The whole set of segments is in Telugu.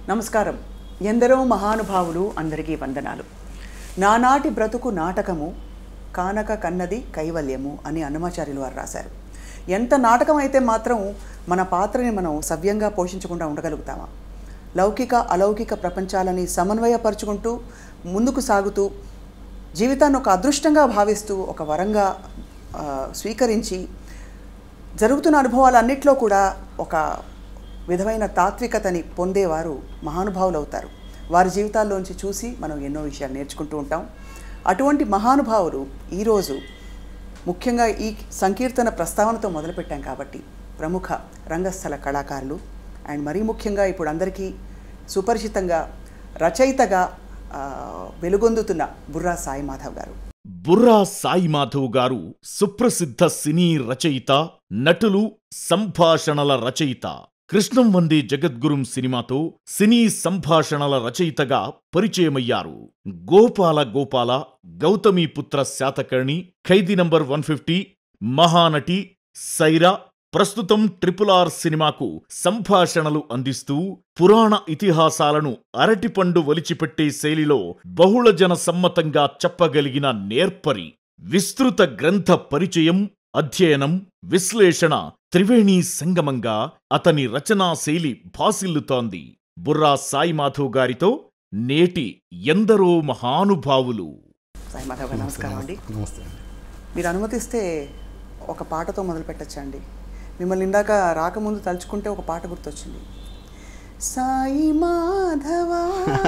నమస్కారం ఎందరో మహానుభావులు అందరికీ వందనాలు నానాటి బ్రతుకు నాటకము కానక కన్నది కైవల్యము అని అన్నమాచార్యులు వారు రాశారు ఎంత నాటకం అయితే మాత్రం మన పాత్రని మనం సవ్యంగా పోషించకుండా ఉండగలుగుతామా లౌకిక అలౌకిక ప్రపంచాలని సమన్వయపరుచుకుంటూ ముందుకు సాగుతూ జీవితాన్ని ఒక అదృష్టంగా భావిస్తూ ఒక వరంగా ఆ, స్వీకరించి జరుగుతున్న అనుభవాలన్నిట్లో కూడా ఒక విధమైన తాత్వికతని పొందేవారు మహానుభావులు అవుతారు వారి జీవితాల్లోంచి చూసి మనం ఎన్నో విషయాలు నేర్చుకుంటూ ఉంటాం అటువంటి మహానుభావులు ఈరోజు ముఖ్యంగా ఈ సంకీర్తన ప్రస్తావనతో మొదలుపెట్టాం కాబట్టి ప్రముఖ రంగస్థల కళాకారులు అండ్ మరీ ముఖ్యంగా ఇప్పుడు అందరికీ సుపరిచితంగా రచయితగా ఆ, వెలుగొందుతున్న బుర్రా సాయి మాధవ్ గారు బుర్రా సాయి మాధవ్ గారు సుప్రసిద్ధ సినీ రచయిత నటులు సంభాషణల రచయిత కృష్ణం వందే జగద్గురుం సినిమాతో సినీ సంభాషణల రచయితగా పరిచయమయ్యారు Gopala Gopala Gautamiputra Satakarni Khaidi number one fifty Mahanati Sye Raa ప్రస్తుతం ట్రిపుల్ ఆర్ సినిమాకు సంభాషణలు అందిస్తూ పురాణ ఇతిహాసాలను అరటిపండు ఒలిచిపెట్టే శైలిలో బహుళజన సమ్మతంగా చెప్పగలిగిన నేర్పరి విస్తృత గ్రంథ పరిచయం అధ్యయనం విశ్లేషణ త్రివేణి సంగమంగా అతని రచనా శైలి భాసిల్లుతోంది బుర్రా సాయి మాధవ్ గారితో నేటి ఎందరో మహానుభావులు సాయి మాధవ్ గారు నమస్కారం అండి నమస్తే అండి మీరు అనుమతిస్తే ఒక పాటతో మొదలు పెట్టచ్చండి మిమ్మల్ని ఇందాక రాకముందు తలుచుకుంటే ఒక పాట గుర్తొచ్చింది సాయి మాధవా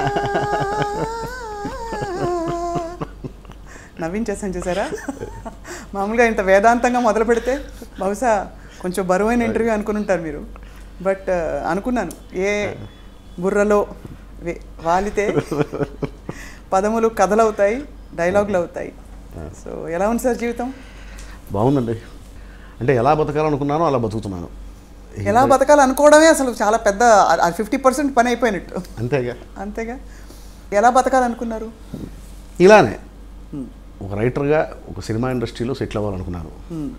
నవ్వించేసాను చూసారా మామూలుగా ఇంత వేదాంతంగా మొదలు పెడితే బహుశా కొంచెం బరువైన ఇంటర్వ్యూ అనుకుని ఉంటారు మీరు బట్ అనుకున్నాను ఏ బుర్రలో వే- వాలితే పదములు కథలవుతాయి డైలాగులు అవుతాయి సో ఎలా ఉంది సార్ జీవితం బాగుందండి అంటే ఎలా బతకాలనుకున్నానో అలా బతుకుతున్నాను ఎలా బతకాలి అనుకోవడమే అసలు చాలా పెద్ద ఫిఫ్టీ పర్సెంట్ పని అయిపోయినట్టు అంతేగా అంతేగా ఎలా బతకాలనుకున్నారు ఇలానే ఒక రైటర్గా ఒక సినిమా ఇండస్ట్రీలో సెటిల్ అవ్వాలనుకున్నాను Hmm.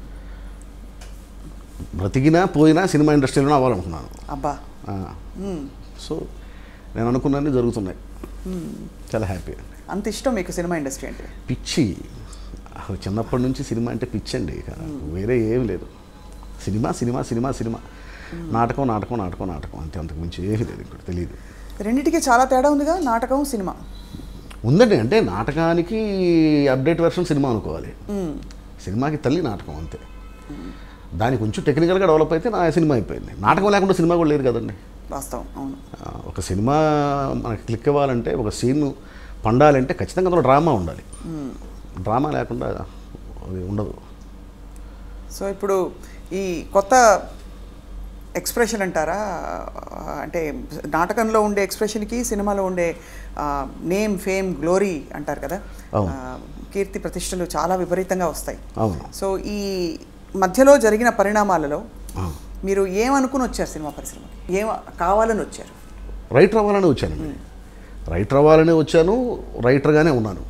బ్రతికినా పోయినా సినిమా ఇండస్ట్రీలోనే అవ్వాలనుకున్నాను అబ్బా ఆ, Hmm. సో నేను అనుకున్నన్ని జరుగుతున్నాయి చాలా హ్యాపీ అంత ఇష్టం మీకు సినిమా ఇండస్ట్రీ అంటే పిచ్చి అసలు చిన్నప్పటి నుంచి సినిమా అంటే పిచ్చి అండి ఇక వేరే ఏమి లేదు సినిమా సినిమా సినిమా సినిమా నాటకం నాటకం నాటకం నాటకం అంతే అంతకు మించి ఏమీ లేదు ఇంకోటి తెలియదు రెండింటికి చాలా తేడా ఉందిగా నాటకం సినిమా ఉందండి అంటే నాటకానికి అప్డేట్ వెర్షన్ సినిమా అనుకోవాలి Hmm. సినిమాకి తల్లి నాటకం అంతే దానికి కొంచెం టెక్నికల్గా డెవలప్ అయితే నా సినిమా అయిపోయింది నాటకం లేకుండా సినిమా కూడా లేదు కదండి వాస్తవం అవును ఆ, ఒక సినిమా మనకి క్లిక్ అవ్వాలంటే ఒక సీన్ పండాలంటే ఖచ్చితంగా అందులో డ్రామా ఉండాలి డ్రామా లేకుండా అది ఉండదు సో ఇప్పుడు ఈ కొత్త ఎక్స్ప్రెషన్ అంటారా ఆ, అంటే నాటకంలో ఉండే ఎక్స్ప్రెషన్కి సినిమాలో ఉండే నేమ్ ఫేమ్ గ్లోరీ అంటారు కదా అవును. ఆ, కీర్తి ప్రతిష్టలు చాలా విపరీతంగా వస్తాయి అవును సో ఈ మధ్యలో జరిగిన పరిణామాలలో ఆ. మీరు ఏమనుకుని వచ్చారు సినిమా పరిశ్రమకి ఏం కావాలని వచ్చారు రైటర్ అవ్వాలని వచ్చానండి రైటర్ అవ్వాలని వచ్చాను రైటర్గానే ఉన్నాను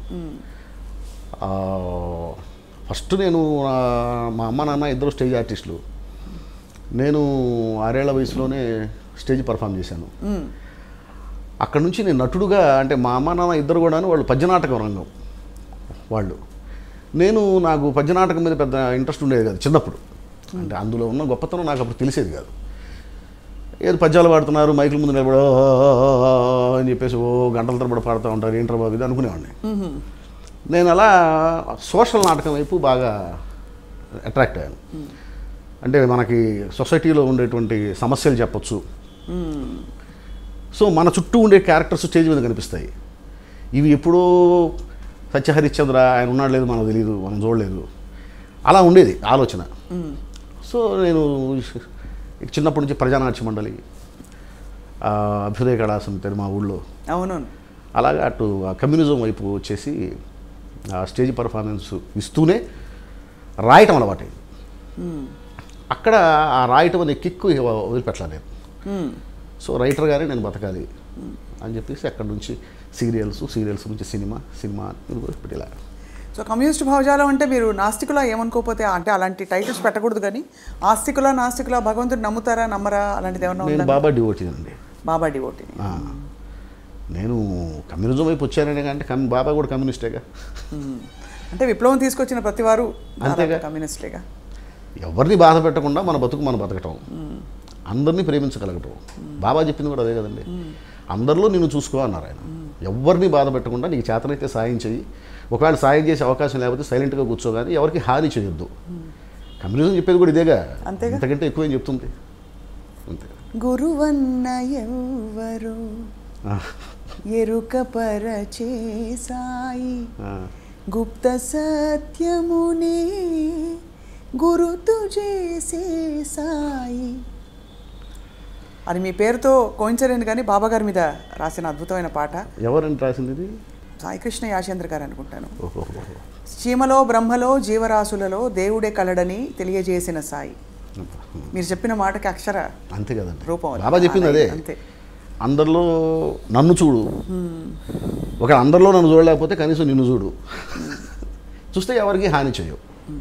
ఆ, ఫస్ట్ నేను ఆ, మా అమ్మ నాన్న ఇద్దరు స్టేజ్ ఆర్టిస్టులు నేను ఆరేళ్ల వయసులోనే స్టేజ్ పర్ఫామ్ చేశాను మ్మ్. అక్కడ నుంచి నేను నటుడుగా అంటే మా అమ్మ నాన్న ఇద్దరు కూడాను వాళ్ళు పద్యనాటకం రంగం వాళ్ళు నేను నాకు పద్యనాటకం మీద పెద్ద ఇంట్రెస్ట్ ఉండేది కాదు చిన్నప్పుడు అంటే అందులో ఉన్న గొప్పతనం నాకు అప్పుడు తెలిసేది కాదు ఏదో పద్యాలు పాడుతున్నారు మైకుల ముందు నిలబడి "ఓ, ఓ, ఓ, ఓ" అని చెప్పేసి ఓ గంటల తరబడి పాడుతూ ఉంటారు ఏంట్రా బాబు ఇది అనుకునేవాడిని మ్మ్. నేను అలా సోషల్ నాటకం వైపు బాగా అట్రాక్ట్ అయ్యాను అంటే మనకి సొసైటీలో ఉండేటువంటి సమస్యలు చెప్పొచ్చు మ్మ్. సో మన చుట్టూ ఉండే క్యారెక్టర్స్ స్టేజ్ మీద కనిపిస్తాయి ఇవి ఎప్పుడో సత్యహరిశ్చంద్ర ఆయన ఉన్నాడు లేదు మనకు తెలియదు మనం చూడలేదు అలా ఉండేది ఆలోచన మ్మ్. సో నేను చిన్నప్పటి నుంచి ప్రజానాట్య మండలి ఆ, అభ్యుదయ కళా సమితి మా ఊళ్ళో అవునవును అలాగా అటు ఆ కమ్యూనిజం వైపు వచ్చేసి ఆ స్టేజ్ పర్ఫార్మెన్స్ ఇస్తూనే రాయటం అలవాటైంది మ్మ్. అక్కడ ఆ రాయటం అనే కిక్కు వదిలిపెట్టలేదు మ్మ్. సో రైటర్గానే నేను బతకాలి అని చెప్పేసి అక్కడ నుంచి సీరియల్స్ సీరియల్స్ నుంచి సినిమా సినిమా ఇప్పుడు ఇలా సో కమ్యూనిస్ట్ భావజాలం అంటే మీరు నాస్తికులా ఏమనుకోకపోతే అంటే అలాంటి టైటిల్స్ పెట్టకూడదు కానీ ఆస్తికులా నాస్తికులా భగవంతుడు నమ్ముతారా నమ్మరా అలాంటిది ఏమన్నా నేను ఉందా బాబా డివోటీ అండి బాబా డివోటీని ఆ. నేను కమ్యూనిజం వైపు వచ్చాననే అంటే కమ్ బాబా కూడా కమ్యూనిస్టేగా మ్మ్. అంటే విప్లవం తీసుకొచ్చిన ప్రతి వారు అంతేగా. కమ్యూనిస్టులేగా ఎవరిని బాధ పెట్టకుండా మన బతుకు మనం బతకటం అందరినీ ప్రేమించగలగటం బాబా చెప్పింది కూడా అదే కదండి అందరిలో నిన్ను చూసుకో అన్నారు ఆయన ఎవరిని బాధ పెట్టకుండా నీకు చేతనైతే సాయం చెయ్యి ఒకవేళ సాయం చేసే అవకాశం లేకపోతే సైలెంట్గా కూర్చోగాని ఎవరికి హాని చేయొద్దు కమ్యూనిజం చెప్పేది కూడా ఇదేగా అంతేగా. అంతకంటే ఎక్కువ ఏం చెప్తుంది అంతే గురువన్న ఎవ్వరు ఆ, ఎరుక పరచే సాయి ఆ. గుప్త సత్యమునే గురుతు చేసే సాయి అది మీ పేరుతో కోయించలేను కానీ బాబా గారి మీద రాసిన అద్భుతమైన పాట ఎవరండి రాసింది ఇది సాయికృష్ణ యాచేంద్ర గారు అనుకుంటాను ఓహో చీమలో బ్రహ్మలో జీవరాశులలో దేవుడే కలడని తెలియజేసిన సాయి మీరు చెప్పిన మాటకి అక్షర అంతే కదండి రూపం అది. బాబా చెప్పింది అదే అంతే అందరిలో నన్ను చూడు ఒక అందరిలో నన్ను చూడలేకపోతే కనీసం నిన్ను చూడు చూస్తే ఎవరికి హాని చేయవు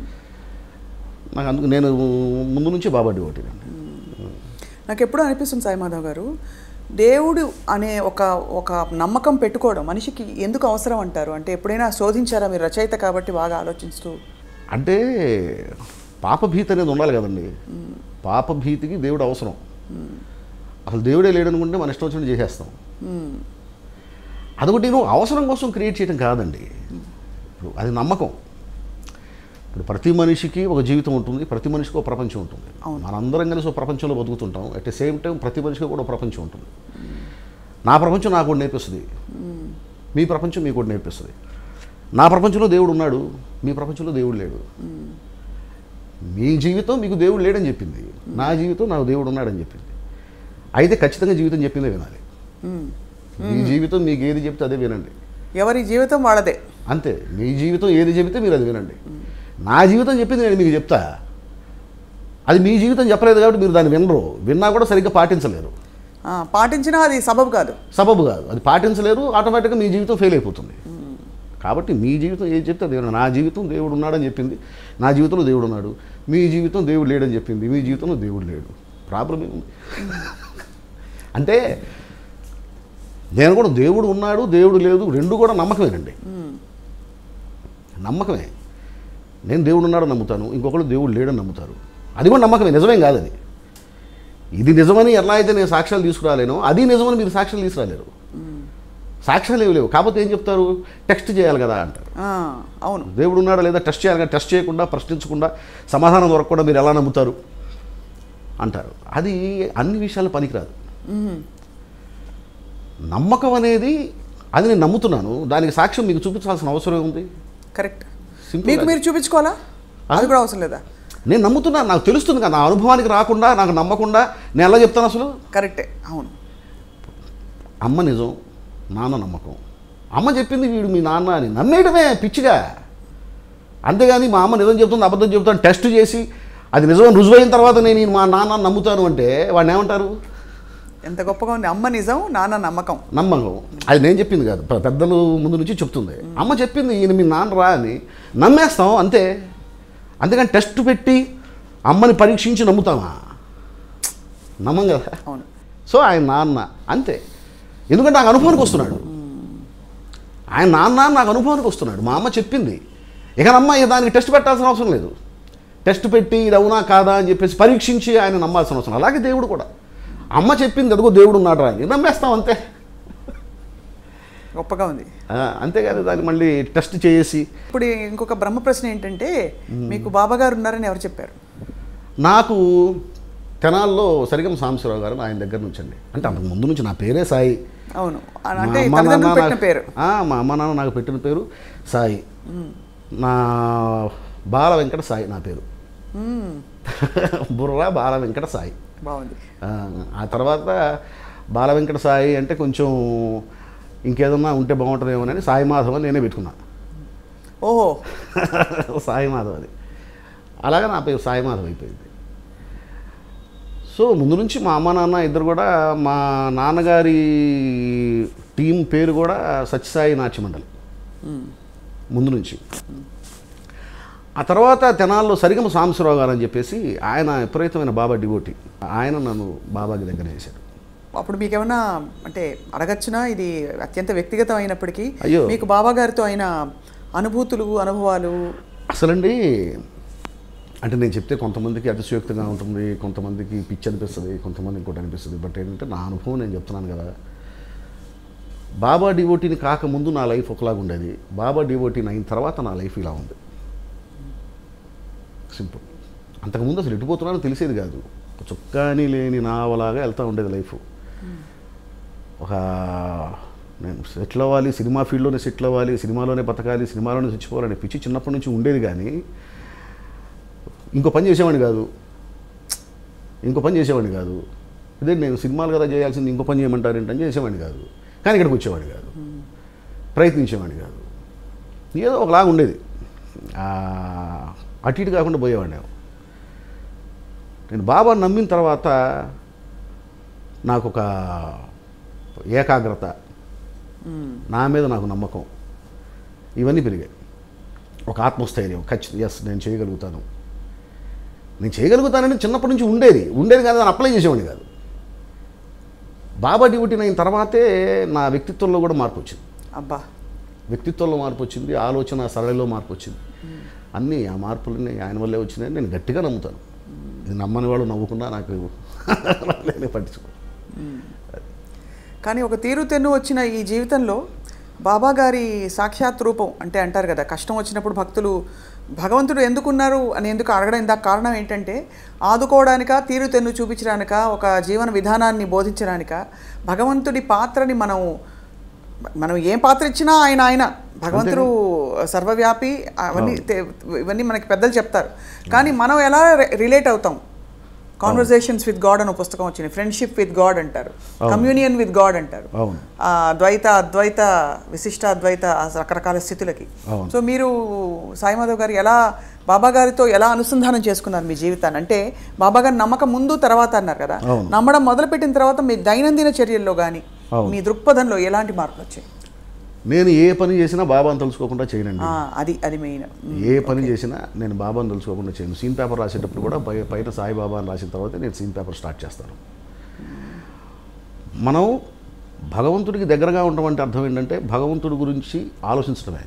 నాకు అందుకు నేను ముందు నుంచి బాబా డివోటీ నాకు ఎప్పుడూ అనిపిస్తుంది సాయి మాధవ్ గారు దేవుడు అనే ఒక ఒక నమ్మకం పెట్టుకోవడం మనిషికి ఎందుకు అవసరం అంటారు అంటే ఎప్పుడైనా శోధించారా మీరు రచయిత కాబట్టి బాగా ఆలోచిస్తూ అంటే పాపభీతి అనేది ఉండాలి కదండి పాపభీతికి దేవుడు అవసరం అసలు దేవుడే లేడనుకుంటే మన ఇష్టం వచ్చినట్టు చేసేస్తాం మ్మ్. అదొకటి నువ్వు అవసరం కోసం క్రియేట్ చేయడం కాదండి ఇప్పుడు అది నమ్మకం ఇప్పుడు ప్రతి మనిషికి ఒక జీవితం ఉంటుంది ప్రతి మనిషికి ఒక ప్రపంచం ఉంటుంది మనందరం కలిసి ఒక ప్రపంచంలో బతుకుతుంటాం అట్ ద సేమ్ టైం ప్రతి మనిషికి కూడా ఒక ప్రపంచం ఉంటుంది నా ప్రపంచం నాకు కూడా నేర్పిస్తుంది మీ ప్రపంచం మీకు కూడా నేర్పిస్తుంది నా ప్రపంచంలో దేవుడు ఉన్నాడు మీ ప్రపంచంలో దేవుడు లేడు మీ జీవితం మీకు దేవుడు లేడని చెప్పింది నా జీవితం నాకు దేవుడు ఉన్నాడని చెప్పింది అయితే ఖచ్చితంగా జీవితం చెప్పిందే వినాలి మ్మ్. మీ జీవితం మీకు ఏది చెప్తే అదే వినండి ఎవరి జీవితం వాళ్ళదే అంతే మీ జీవితం ఏది చెబితే మీరు అది వినండి నా జీవితం చెప్పింది నేను మీకు చెప్తా అది మీ జీవితం చెప్పలేదు కాబట్టి మీరు దాన్ని వినరు విన్నా కూడా సరిగ్గా పాటించలేరు ఆ, పాటించినా అది సబబు కాదు సబబు కాదు అది పాటించలేరు ఆటోమేటిక్గా మీ జీవితం ఫెయిల్ అయిపోతుంది కాబట్టి మీ జీవితం ఏది చెప్తే అది వినండి నా జీవితం దేవుడు ఉన్నాడని చెప్పింది నా జీవితంలో దేవుడు ఉన్నాడు మీ జీవితం దేవుడు లేడని చెప్పింది మీ జీవితంలో దేవుడు లేడు ప్రాబ్లం ఏముంది అంటే నేను కూడా దేవుడు ఉన్నాడు దేవుడు లేదు రెండు కూడా నమ్మకమేనండి నమ్మకమే నేను దేవుడు ఉన్నాడని నమ్ముతాను ఇంకొకరు దేవుడు లేడని నమ్ముతారు అది కూడా నమ్మకమే నిజమేం కాదు అది ఇది నిజమని ఎలా అయితే నేను సాక్ష్యాలు తీసుకురాలేనో అది నిజమని మీరు సాక్ష్యాలు తీసుకురాలేరు సాక్ష్యాలు ఏవి లేవు కాకపోతే ఏం చెప్తారు టెస్ట్ చేయాలి కదా అంటారు ఆ, అవును దేవుడు ఉన్నాడా లేదా టెస్ట్ చేయాలి కదా టెస్ట్ చేయకుండా ప్రశ్నించకుండా సమాధానం దొరకకుండా మీరు ఎలా నమ్ముతారు అంటారు అది అన్ని విషయాలు పనికిరాదు నమ్మకం అనేది అది నేను నమ్ముతున్నాను దానికి సాక్ష్యం మీకు చూపించాల్సిన అవసరం ఏముంది కరెక్ట్ Simple మీకు అది. మీరు చూపించుకోవాలా అది కూడా అవసరం లేదా నేను నమ్ముతున్నాను నాకు తెలుస్తుంది కదా నా అనుభవానికి రాకుండా నాకు నమ్మకుండా నేను ఎలా చెప్తాను అసలు కరెక్టే అవును అమ్మ నిజం నాన్న నమ్మకం అమ్మ చెప్పింది వీడు మీ నాన్న అని నమ్మేయడమే పిచ్చిగా అంతేగాని మా అమ్మ నిజం చెప్తుంది అబద్ధం చెప్తాను టెస్ట్ చేసి అది నిజం రుజువైన తర్వాత నేను ఈ మా నాన్న నమ్ముతాను అంటే వాడిని ఏమంటారు ఎంత గొప్పగా ఉంది అమ్మ నిజం నాన్న నమ్మకం నమ్మకం అది నేను చెప్పింది కాదు పె- పెద్దలు ముందు నుంచి చెప్తుంది అమ్మ చెప్పింది ఈయన మీ నాన్న రా అని నమ్మేస్తాం అంతే అంతేగాని టెస్ట్ పెట్టి అమ్మని పరీక్షించి నమ్ముతామా నమ్మం కదా అవును సో ఆయన నాన్న అంతే ఎందుకంటే నాకు అనుభవానికి వస్తున్నాడు ఆయన నాన్న నాకు అనుభవానికి వస్తున్నాడు మా అమ్మ చెప్పింది ఇక నమ్మ ఇక దానికి టెస్ట్ పెట్టాల్సిన అవసరం లేదు టెస్ట్ పెట్టి ఇది అవునా కాదా అని చెప్పేసి పరీక్షించి ఆయన నమ్మాల్సిన అవసరం అలాగే దేవుడు కూడా అమ్మ చెప్పింది అదిగో దేవుడు ఉన్నాడు అని నమ్మేస్తాం అంతే గొప్పగా ఉంది ఆ, అంతేగాని దాన్ని మళ్ళీ టెస్ట్ చేసి ఇప్పుడు ఇంకొక బ్రహ్మ ప్రశ్న ఏంటంటే మీకు బాబా గారు ఉన్నారని ఎవరు చెప్పారు నాకు తెనాల్లో సరిగం సాంబశివరావు గారు ఆయన దగ్గర నుంచి అండి అంటే అంతకు ముందు నుంచి నా పేరే సాయి అవును మా అంటే అమ్మ తల్లిదండ్రులు నాన్న పెట్టిన నాకు- పేరు ఆ, మా అమ్మ నాన్న నాకు పెట్టిన పేరు సాయి నా బాల వెంకట సాయి నా పేరు మ్మ్. బుర్ర బాల వెంకట సాయి బాగుంది ఆ, ఆ తర్వాత బాల వెంకట సాయి అంటే కొంచెం ఇంకేదన్నా ఉంటే బాగుంటుందేమోనని సాయి మాధవ్ అని నేనే పెట్టుకున్నా ఓహో సాయి మాధవ్ అది అలాగే నా పేరు సాయి మాధవ్ అయిపోయింది సో ముందు నుంచి మా అమ్మ నాన్న ఇద్దరు కూడా మా నాన్నగారి టీం పేరు కూడా సత్యసాయి నాట్యమండలి మ్మ్. ముందు నుంచి ఆ తర్వాత తెనాల్లో సరిగమ సాంబశివరావు గారు అని చెప్పేసి ఆయన విపరీతమైన బాబా డివోటి ఆయన నన్ను బాబాకి దగ్గర చేశాడు అప్పుడు మీకు ఏమన్నా అంటే అడగచ్చునా ఇది అత్యంత వ్యక్తిగతం అయినప్పటికీ అయ్యో. మీకు బాబా గారితో అయిన అనుభూతులు అనుభవాలు అసలండి అంటే నేను చెప్తే కొంతమందికి అతిశయోక్తిగా ఉంటుంది కొంతమందికి పిచ్చి అనిపిస్తుంది కొంతమంది ఇంకోటి అనిపిస్తుంది బట్ ఏంటంటే నా అనుభవం నేను చెప్తున్నాను కదా బాబా డివోటీని కాకముందు నా లైఫ్ ఒకలాగా ఉండేది బాబా డివోటీని అయిన తర్వాత నా లైఫ్ ఇలా ఉంది సింపుల్ అంతకుముందు అసలు ఎటుపోతున్నానో తెలిసేది కాదు ఒక చుక్కాని లేని నావలాగా వెళ్తూ ఉండేది లైఫ్ ఒక నేను సెటిల్ అవ్వాలి సినిమా ఫీల్డ్లోనే సెటిల్ అవ్వాలి సినిమాలోనే బతకాలి సినిమాలోనే చచ్చిపోవాలనే పిచ్చి చిన్నప్పటి నుంచి ఉండేది కానీ ఇంకో పని చేసేవాడిని కాదు ఇంకో పని చేసేవాడిని కాదు ఇదే నేను సినిమాలు కదా చేయాల్సింది ఇంకో పని చేయమంటారు ఏంటని చేసేవాడిని కాదు కానీ ఇక్కడికి వచ్చేవాడిని కాదు ప్రయత్నించేవాడిని కాదు ఏదో ఒకలాగా ఉండేది ఆ, అటు ఇటు కాకుండా పోయేవాడిని నేను బాబాని నమ్మిన తర్వాత నాకు ఒక ఏకాగ్రత నా మీద నాకు నమ్మకం ఇవన్నీ పెరిగాయి ఒక ఆత్మస్థైర్యం ఖచ్చితంగా ఎస్ నేను చేయగలుగుతాను నేను చేయగలుగుతానని చిన్నప్పటి నుంచి ఉండేది ఉండేది కాదు దాన్ని అప్లై చేసేవాడిని కాదు బాబా డ్యూటీ అయిన తర్వాతే నా వ్యక్తిత్వంలో కూడా మార్పు వచ్చింది అబ్బా వ్యక్తిత్వంలో మార్పు వచ్చింది ఆలోచన సరళిలో మార్పు వచ్చింది అన్నీ ఆ మార్పులన్నీ ఆయన వల్లే వచ్చినాయని నేను గట్టిగా నమ్ముతాను ఇది నమ్మని వాళ్ళు నవ్వుకున్నా నాకు నేనే పట్టించుకో కానీ ఒక తీరు తెన్ను వచ్చిన ఈ జీవితంలో బాబా గారి సాక్షాత్ రూపం అంటే అంటారు కదా కష్టం వచ్చినప్పుడు భక్తులు భగవంతుడు ఎందుకున్నారు అని ఎందుకు అడగడం ఇందాక కారణం ఏంటంటే ఆదుకోవడానిక తీరు తెన్ను చూపించడానిక ఒక జీవన విధానాన్ని బోధించడానిక భగవంతుడి పాత్రని మనం మనం ఏం పాత్ర ఇచ్చినా ఆయన ఆయన భగవంతుడు సర్వవ్యాపి అవన్నీ తె- ఇవన్నీ మనకి పెద్దలు చెప్తారు కానీ మనం ఎలా రిలేట్ అవుతాం కాన్వర్సేషన్స్ విత్ గాడ్ అని ఒక పుస్తకం వచ్చింది ఫ్రెండ్షిప్ విత్ గాడ్ అంటారు కమ్యూనియన్ విత్ గాడ్ అంటారు అవును ఆ ద్వైత అద్వైత విశిష్ట అద్వైత ఆ రకరకాల స్థితులకి అవును. సో మీరు సాయిమాధవ్ గారు ఎలా బాబా గారితో ఎలా అనుసంధానం చేసుకున్నారు మీ జీవితాన్ని అంటే బాబా గారి నమ్మకం ముందు తర్వాత అన్నారు కదా అవును. నమ్మడం మొదలుపెట్టిన తర్వాత మీ దైనందిన చర్యల్లో కానీ అవును. మీ దృక్పథంలో ఎలాంటి మార్పులు వచ్చాయి నేను ఏ పని చేసినా బాబాను తెలుసుకోకుండా చేయనండి ఆ, అది అది మెయిన్ ఏ పని చేసినా నేను బాబాను తెలుసుకోకుండా చేయను సీన్ పేపర్ రాసేటప్పుడు కూడా పై పైన సాయిబాబా అని రాసిన తర్వాత నేను సీన్ పేపర్ స్టార్ట్ చేస్తాను మనం భగవంతుడికి దగ్గరగా ఉండడం అంటే అర్థం ఏంటంటే భగవంతుడి గురించి ఆలోచించడమే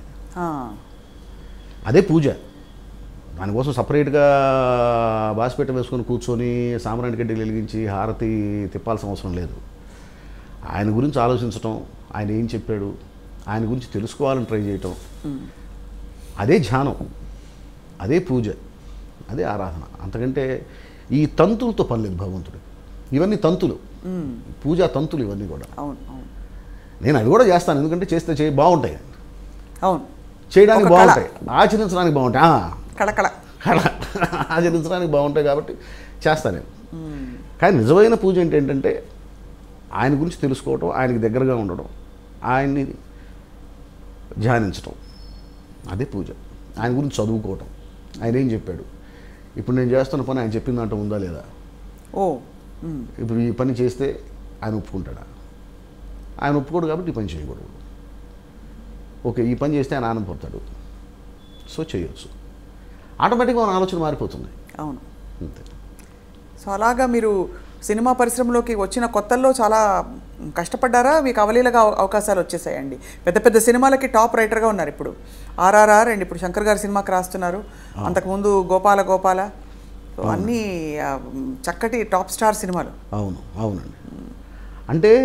అదే పూజ దానికోసం సపరేట్గా బాసిపెట్ట వేసుకొని కూర్చొని సాంబ్రాణి గడ్డి వెలిగించి హారతి తిప్పాల్సిన అవసరం లేదు ఆయన గురించి ఆలోచించటం ఆయన ఏం చెప్పాడు ఆయన గురించి తెలుసుకోవాలని ట్రై చేయటం అదే ధ్యానం అదే పూజ అదే ఆరాధన అంతకంటే ఈ తంతులతో పని లేదు భగవంతుడు ఇవన్నీ తంతులు పూజా తంతులు ఇవన్నీ కూడా అవును అవును నేను అవి కూడా చేస్తాను ఎందుకంటే చేస్తే చేయి బాగుంటాయి అవును చేయడానికి ఒక కళ. బాగుంటాయి ఆచరించడానికి బాగుంటాయి ఆ, కళకళ కళ ఆచరించడానికి బాగుంటాయి కాబట్టి చేస్తాను నేను కానీ నిజమైన పూజ అంటే ఏంటంటే ఆయన గురించి తెలుసుకోవటం ఆయనకి దగ్గరగా ఉండడం ఆయన్ని ధ్యానించటం అదే పూజ ఆయన గురించి చదువుకోవటం ఆయన ఏం చెప్పాడు ఇప్పుడు నేను చేస్తున్న పని ఆయన చెప్పిన దాంట్లో ఉందా లేదా ఓ ఉమ్, ఇప్పుడు ఈ పని చేస్తే ఆయన ఒప్పుకుంటాడా ఆయన ఒప్పుకోడు కాబట్టి ఈ పని చేయకూడదు ఓకే ఈ పని చేస్తే ఆయన ఆనందపడతాడు సో చేయొచ్చు ఆటోమేటిక్గా మన ఆలోచన మారిపోతుంది అవును అంతే సో అలాగా మీరు సినిమా పరిశ్రమలోకి వచ్చిన కొత్తల్లో చాలా కష్టపడ్డారా మీకు అవలీలగా అవ- అవకాశాలు వచ్చేసాయండి పెద్ద పెద్ద సినిమాలకి టాప్ రైటర్గా ఉన్నారు ఇప్పుడు ఆర్ఆర్ఆర్ అండ్ ఇప్పుడు శంకర్ గారి సినిమాకి రాస్తున్నారు అంతకుముందు గోపాల గోపాల సో అన్నీ ఆ, చక్కటి టాప్ స్టార్ సినిమాలు అవును అవునండి అంటే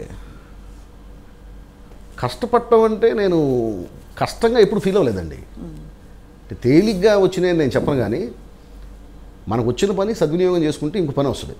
కష్టపడటం అంటే నేను కష్టంగా ఎప్పుడు ఫీల్ అవ్వలేదండి అంటే తేలిగ్గా వచ్చినాయి నేను చెప్పను కానీ మనకు వచ్చిన పని సద్వినియోగం చేసుకుంటే ఇంకో పని వస్తుంది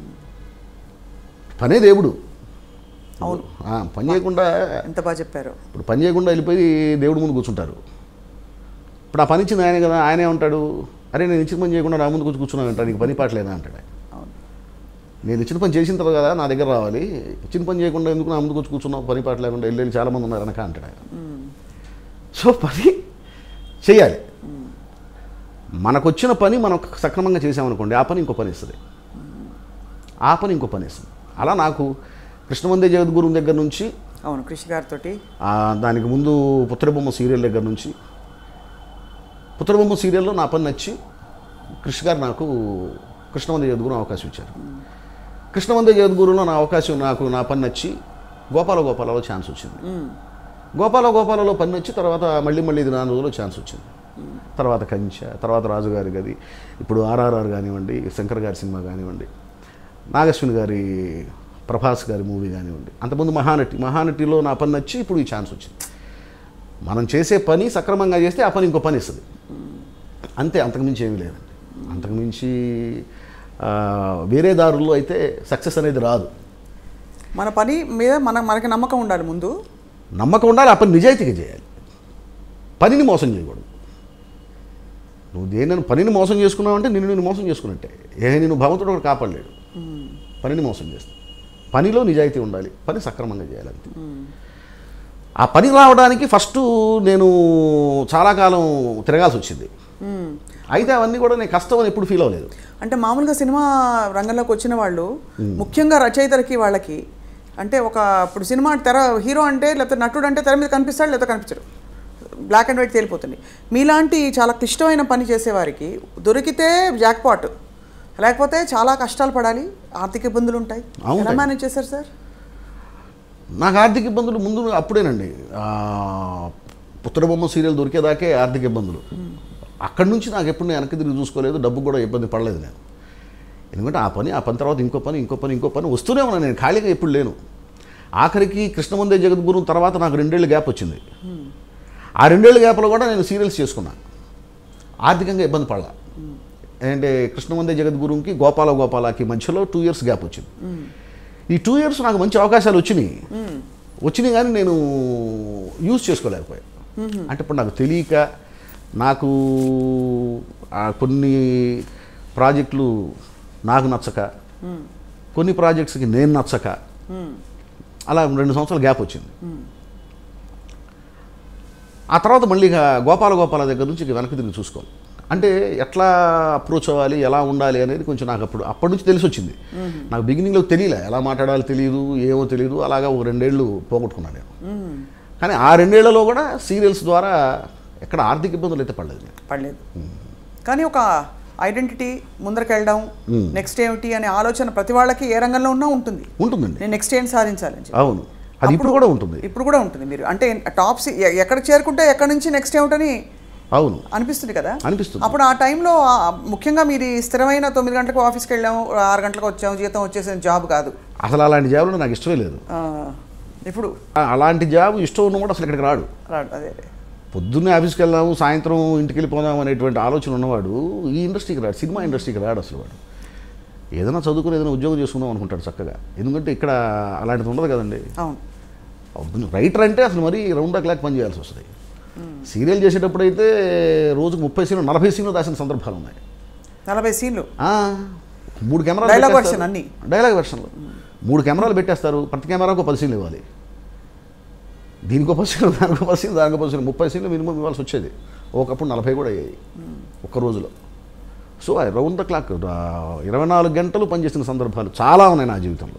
పనే దేవుడు అవును. ఆ, పని చేయకుండా ఎంత బాగా చెప్పారు ఇప్పుడు పని చేయకుండా వెళ్ళిపోయి దేవుడి ముందు కూర్చుంటారు ఇప్పుడు ఆ పని ఇచ్చింది ఆయనే కదా ఆయనే ఉంటాడు అరే నేను ఇచ్చిన పని చేయకుండా నా ముందు కూర్చు కూర్చున్నాను అంటాడు నీకు పని పాటలేదా అంటాడు ఆయన. అవును నేను ఇచ్చిన పని చేసిన తర్వాత కదా నా దగ్గర రావాలి ఇచ్చిన పని చేయకుండా ఎందుకు నా ముందుకు వచ్చి కూర్చున్నావు పని పాట లేకుండా వెళ్ళి వెళ్ళి చాలామంది ఉన్నారు వెనక అంటాడు ఆయన. సో పని చేయాలి మనకు వచ్చిన పని మనం సక్రమంగా చేసామనుకోండి ఆ పని ఇంకో పని ఇస్తుంది ఆ పని ఇంకో పని ఇస్తుంది అలా నాకు కృష్ణమందే జగద్గురు దగ్గర నుంచి అవును కృషి గారితో ఆ, దానికి ముందు పుత్రబొమ్మ సీరియల్ దగ్గర నుంచి పుత్రబొమ్మ సీరియల్లో నా పని నచ్చి కృష్ణ గారు నాకు కృష్ణమంది ఎదుగున అవకాశం ఇచ్చారు కృష్ణవందే జగద్గురులో నా అవకాశం నాకు నా పని నచ్చి గోపాల గోపాలలో ఛాన్స్ వచ్చింది గోపాల గోపాలలో పని నచ్చి తర్వాత మళ్ళీ మళ్ళీ ఇది నాలుగు రోజుల్లో ఛాన్స్ వచ్చింది తర్వాత కంచ తర్వాత రాజుగారి గది ఇప్పుడు ఆర్ఆర్ఆర్ కానివ్వండి శంకర్ గారి సినిమా కానివ్వండి నాగశ్విని గారి ప్రభాస్ గారి మూవీ కానివ్వండి అంతకుముందు మహానటి మహానటిలో నా పని నచ్చి ఇప్పుడు ఈ ఛాన్స్ వచ్చింది మనం చేసే పని సక్రమంగా చేస్తే ఆ పని ఇంకో పని ఇస్తుంది అంతే అంతకుమించి ఏమీ లేదండి అంతకుమించి ఆ, వేరే దారుల్లో అయితే సక్సెస్ అనేది రాదు మన పని మీద మన మనకి నమ్మకం ఉండాలి ముందు నమ్మకం ఉండాలి ఆ పని నిజాయితీగా చేయాలి పనిని మోసం చేయకూడదు నువ్వు దేని పనిని మోసం చేసుకున్నావు అంటే నిన్ను నేను మోసం చేసుకున్నట్టే ఏ నేను భగవంతుడు ఒకటి కాపాడలేడు పనిని మోసం చేస్తాను పనిలో నిజాయితీ ఉండాలి పని సక్రమంగా చేయాలి అంతే ఆ పని రావడానికి ఫస్ట్ నేను చాలా కాలం తిరగాల్సి వచ్చింది మ్మ్. అయితే అవన్నీ కూడా నేను కష్టం అని ఎప్పుడు ఫీల్ అవ్వలేదు అంటే మామూలుగా సినిమా రంగంలోకి వచ్చిన వాళ్ళు ముఖ్యంగా రచయితలకి వాళ్ళకి అంటే ఒక ఇప్పుడు సినిమా తెర హీరో అంటే లేకపోతే నటుడు అంటే తెర మీద కనిపిస్తాడు లేకపోతే కనిపించడు బ్లాక్ అండ్ వైట్ తేలిపోతుంది మీలాంటి చాలా క్లిష్టమైన పని చేసేవారికి దొరికితే జాక్పాట్ లేకపోతే చాలా కష్టాలు పడాలి ఆర్థిక ఇబ్బందులు ఉంటాయి అవును. ఎలా మేనేజ్ చేశారు సార్ నాకు ఆర్థిక ఇబ్బందులు ముందు అప్పుడేనండి ఆ, పుత్రబొమ్మ సీరియల్ దొరికేదాకే ఆర్థిక ఇబ్బందులు అక్కడి నుంచి నాకు ఎప్పుడు నేను వెనక్కి తిరిగి చూసుకోలేదు డబ్బు కూడా ఇబ్బంది పడలేదు నేను ఎందుకంటే ఆ పని ఆ పని తర్వాత ఇంకో పని ఇంకో పని ఇంకో పని వస్తూనే ఉన్నాను నేను ఖాళీగా ఎప్పుడు లేను ఆఖరికి కృష్ణమందే జగద్గురు తర్వాత నాకు రెండేళ్ళు గ్యాప్ వచ్చింది ఆ రెండేళ్ళ గ్యాప్లో కూడా నేను సీరియల్స్ చేసుకున్నాను ఆర్థికంగా ఇబ్బంది పడలా ఏంటంటే కృష్ణమందే జగద్గురుకి గోపాల గోపాలకి మధ్యలో టూ ఇయర్స్ గ్యాప్ వచ్చింది ఈ టూ ఇయర్స్ నాకు మంచి అవకాశాలు వచ్చినాయి వచ్చినాయి కానీ నేను యూజ్ చేసుకోలేకపోయాను అంటే ఇప్పుడు నాకు తెలియక నాకు ఆ కొన్ని ప్రాజెక్టులు నాకు నచ్చక కొన్ని ప్రాజెక్ట్స్కి నేను నచ్చక అలా రెండు సంవత్సరాల గ్యాప్ వచ్చింది ఆ తర్వాత మళ్ళీ ఇక గోపాల గోపాల దగ్గర నుంచి ఇక వెనక్కి తిరిగి చూసుకోవాలి అంటే ఎట్లా అప్రోచ్ అవ్వాలి ఎలా ఉండాలి అనేది కొంచెం నాకు అప్పుడు అప్పటి నుంచి తెలిసి వచ్చింది నాకు బిగినింగ్లో తెలియలే ఎలా మాట్లాడాలో తెలియదు ఏమో తెలియదు అలాగా ఒక రెండేళ్ళు పోగొట్టుకున్నాను నేను కానీ ఆ రెండేళ్లలో కూడా సీరియల్స్ ద్వారా ఎక్కడ ఆర్థిక ఇబ్బందులు అయితే పడలేదు నేను పడలేదు కానీ ఒక ఐడెంటిటీ ముందరకెళ్ళడం నెక్స్ట్ ఏమిటి అనే ఆలోచన ప్రతి వాళ్ళకి ఏ రంగంలో ఉన్నా ఉంటుంది ఉంటుందండి నేను నెక్స్ట్ ఏం సాధించాలని చెప్పి. అవును అది ఇప్పుడు కూడా ఉంటుంది ఇప్పుడు కూడా ఉంటుంది మీరు అంటే టాప్స్ ఎక్కడ చేరుకుంటే ఎక్కడి నుంచి నెక్స్ట్ ఏమిటని అవును అనిపిస్తుంది కదా అనిపిస్తుంది అప్పుడు ఆ టైంలో ఆ, ముఖ్యంగా మీరు ఈ స్థిరమైన తొమ్మిది గంటలకు ఆఫీస్కి వెళ్ళాము ఆరు గంటలకు వచ్చాము జీతం వచ్చేసిన జాబ్ కాదు అసలు అలాంటి జాబ్లో నాకు ఇష్టమే లేదు ఆ, ఇప్పుడు ఆ- అలాంటి జాబ్ ఇష్టం ఉన్నవాడు అసలు ఇక్కడికి రాడు రాడు అదే అదే. పొద్దున్నే ఆఫీస్కి వెళ్దాము సాయంత్రం ఇంటికి వెళ్ళిపోదాం అనేటువంటి ఆలోచన ఉన్నవాడు ఈ ఇండస్ట్రీకి రాడు సినిమా ఇండస్ట్రీకి రాడు అసలు వాడు ఏదైనా చదువుకుని ఏదైనా ఉద్యోగం చేసుకుందాం అనుకుంటాడు చక్కగా ఎందుకంటే ఇక్కడ అలాంటిది ఉండదు కదండి అవును రైటర్ అంటే అసలు మరీ రౌండ్ ద క్లాక్ పని చేయాల్సి వస్తుంది సీరియల్ చేసేటప్పుడు అయితే రోజుకు ముప్పై సీన్లు నలభై సీన్లు దాచిన సందర్భాలు ఉన్నాయి నలభై సీన్లు ఆ, మూడు కెమెరాలు Dialogue పెట్టేస్తారు. version అన్నీ. డైలాగ్ వెర్షన్లు మూడు కెమెరాలు పెట్టేస్తారు ప్రతి కెమెరాకు ఒక పది సీన్లు ఇవ్వాలి దీనికో పది సీన్లు దానికో పది సీన్లు దానికో పది సీన్లు ముప్పై సీన్లు మినిమం ఇవ్వాల్సి వచ్చేది ఒకప్పుడు నలభై కూడా అయ్యాయి ఒక్క రోజులో సో రౌండ్ ద క్లాక్ ఇరవై నాలుగు గంటలు పనిచేసిన సందర్భాలు చాలా ఉన్నాయి నా జీవితంలో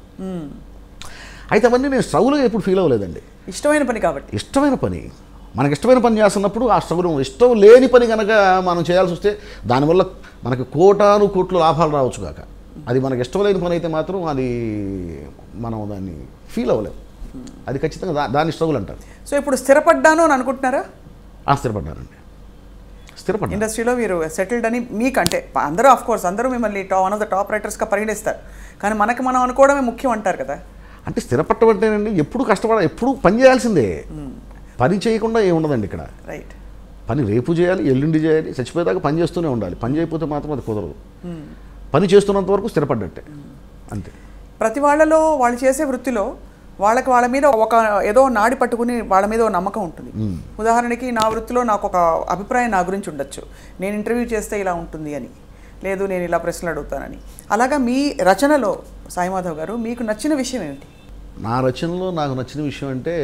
అయితే అవన్నీ నేను స్ట్రగుల్గా ఎప్పుడు ఫీల్ అవ్వలేదండి ఇష్టమైన పని కాబట్టి ఇష్టమైన పని మనకి ఇష్టమైన పని చేస్తున్నప్పుడు ఆ స్ట్రగుల్ ఇష్టం లేని పని కనుక మనం చేయాల్సి వస్తే దానివల్ల మనకి కోటాను కోట్లు లాభాలు రావచ్చు కాక అది మనకి ఇష్టం లేని పని అయితే మాత్రం అది మనం దాన్ని ఫీల్ అవ్వలేము అది ఖచ్చితంగా దా దాన్ని స్ట్రగుల్ అంటారు సో ఇప్పుడు స్థిరపడ్డాను అని అనుకుంటున్నారా ఆ స్థిరపడ్డానండి స్థిరపడ్డాను ఇండస్ట్రీలో మీరు సెటిల్డ్ అని మీకంటే అందరూ ఆఫ్ కోర్స్ అందరూ మిమ్మల్ని టా వన్ ఆఫ్ ద టాప్ రైటర్స్గా పరిగణిస్తారు కానీ మనకి మనం అనుకోవడమే ముఖ్యం అంటారు కదా అంటే స్థిరపట్టం అంటేనండి ఎప్పుడు కష్టపడ ఎప్పుడు పని చేయాల్సిందే పని చేయకుండా ఏముండదండి ఇక్కడ రైట్ పని రేపు చేయాలి ఎల్లుండి చేయాలి చచ్చిపోయేదాకా పని చేస్తూనే ఉండాలి పని చేయకపోతే మాత్రం అది కుదరదు పని చేస్తున్నంత వరకు స్థిరపడ్డట్టే అంతే ప్రతి వాళ్ళలో వాళ్ళు చేసే వృత్తిలో వాళ్ళకి వాళ్ళ మీద ఒక ఏదో నాడి పట్టుకుని వాళ్ళ మీద ఒక నమ్మకం ఉంటుంది ఉదాహరణకి నా వృత్తిలో నాకు ఒక అభిప్రాయం నా గురించి ఉండొచ్చు నేను ఇంటర్వ్యూ చేస్తే ఇలా ఉంటుంది అని లేదు నేను ఇలా ప్రశ్నలు అడుగుతానని అలాగా మీ రచనలో సాయిమాధవ్ గారు మీకు నచ్చిన విషయం ఏమిటి నా రచనలో నాకు నచ్చిన విషయం అంటే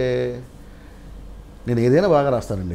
నేను ఏదైనా బాగా రాస్తానండి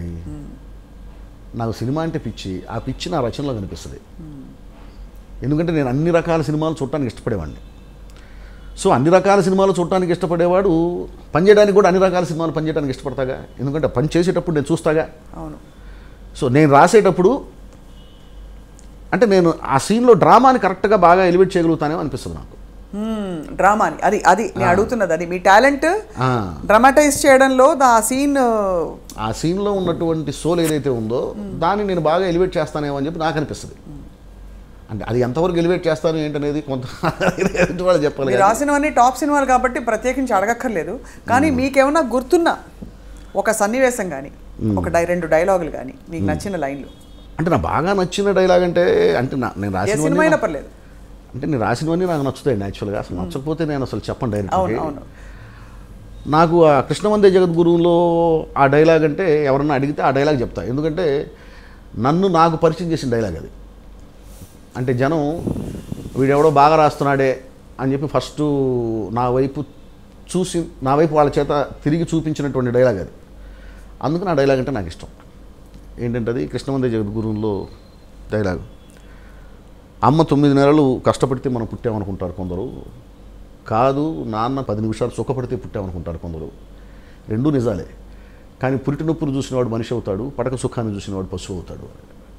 నాకు సినిమా అంటే పిచ్చి ఆ పిచ్చి నా రచనలో కనిపిస్తుంది ఎందుకంటే నేను అన్ని రకాల సినిమాలు చూడటానికి ఇష్టపడేవాడిని సో అన్ని రకాల సినిమాలు చూడటానికి ఇష్టపడేవాడు పని చేయడానికి కూడా అన్ని రకాల సినిమాలు పని చేయడానికి ఇష్టపడతాగా ఎందుకంటే పని చేసేటప్పుడు నేను చూస్తాగా అవును సో నేను రాసేటప్పుడు అంటే నేను ఆ సీన్లో డ్రామాని కరెక్ట్గా బాగా ఎలివేట్ చేయగలుగుతానేమో అనిపిస్తుంది నాకు మ్మ్. డ్రామాని అది అది నేను అడుగుతున్నది అది మీ టాలెంట్ ఆ, డ్రామాటైజ్ చేయడంలో దా సీన్ ఆ సీన్లో ఉన్నటువంటి సోల్ ఏదైతే ఉందో దాన్ని నేను బాగా ఎలివేట్ చేస్తానేమో అని చెప్పి నాకు అనిపిస్తుంది అంటే అది ఎంతవరకు ఎలివేట్ చేస్తాను ఏంటనేది కొంత ఎదుటి వాళ్ళు చెప్పాలి మీరు కానీ. రాసినవన్నీ టాప్ సినిమాలు కాబట్టి ప్రత్యేకించి అడగక్కర్లేదు కానీ మీకేమన్నా గుర్తున్న ఒక సన్నివేశం కానీ ఒక డై రెండు డైలాగులు కానీ మీకు నచ్చిన లైన్లు అంటే నాకు బాగా నచ్చిన డైలాగ్ అంటే అంటే నా- నేను ఏ రాసినవన్నీ సినిమా అయినా నా- పర్లేదు అంటే నేను రాసినవన్నీ నాకు నచ్చుతాయి యాక్చువల్గా అసలు నచ్చకపోతే నేను అసలు చెప్పను అవును డైరెక్ట్ అవును నాకు ఆ కృష్ణవందే జగద్గురువులో ఆ డైలాగ్ అంటే ఎవరన్నా అడిగితే ఆ డైలాగ్ చెప్తా ఎందుకంటే నన్ను నాకు పరిచయం చేసిన డైలాగ్ అది అంటే జనం వీడెవడో బాగా రాస్తున్నాడే అని చెప్పి ఫస్ట్ నా వైపు చూసి నా వైపు వాళ్ళ చేత తిరిగి చూపించినటువంటి డైలాగ్ అది అందుకు నా డైలాగ్ అంటే నాకు ఇష్టం ఏంటంటే అది కృష్ణవందే జగద్గురువులో డైలాగ్ అమ్మ తొమ్మిది నెలలు కష్టపడితే మనం పుట్టామనుకుంటారు కొందరు కాదు నాన్న పది నిమిషాలు సుఖపడితే పుట్టామనుకుంటారు కొందరు రెండూ నిజాలే కానీ పురిటి నొప్పులు చూసినవాడు మనిషి అవుతాడు పడక సుఖాన్ని చూసినవాడు పశువు అవుతాడు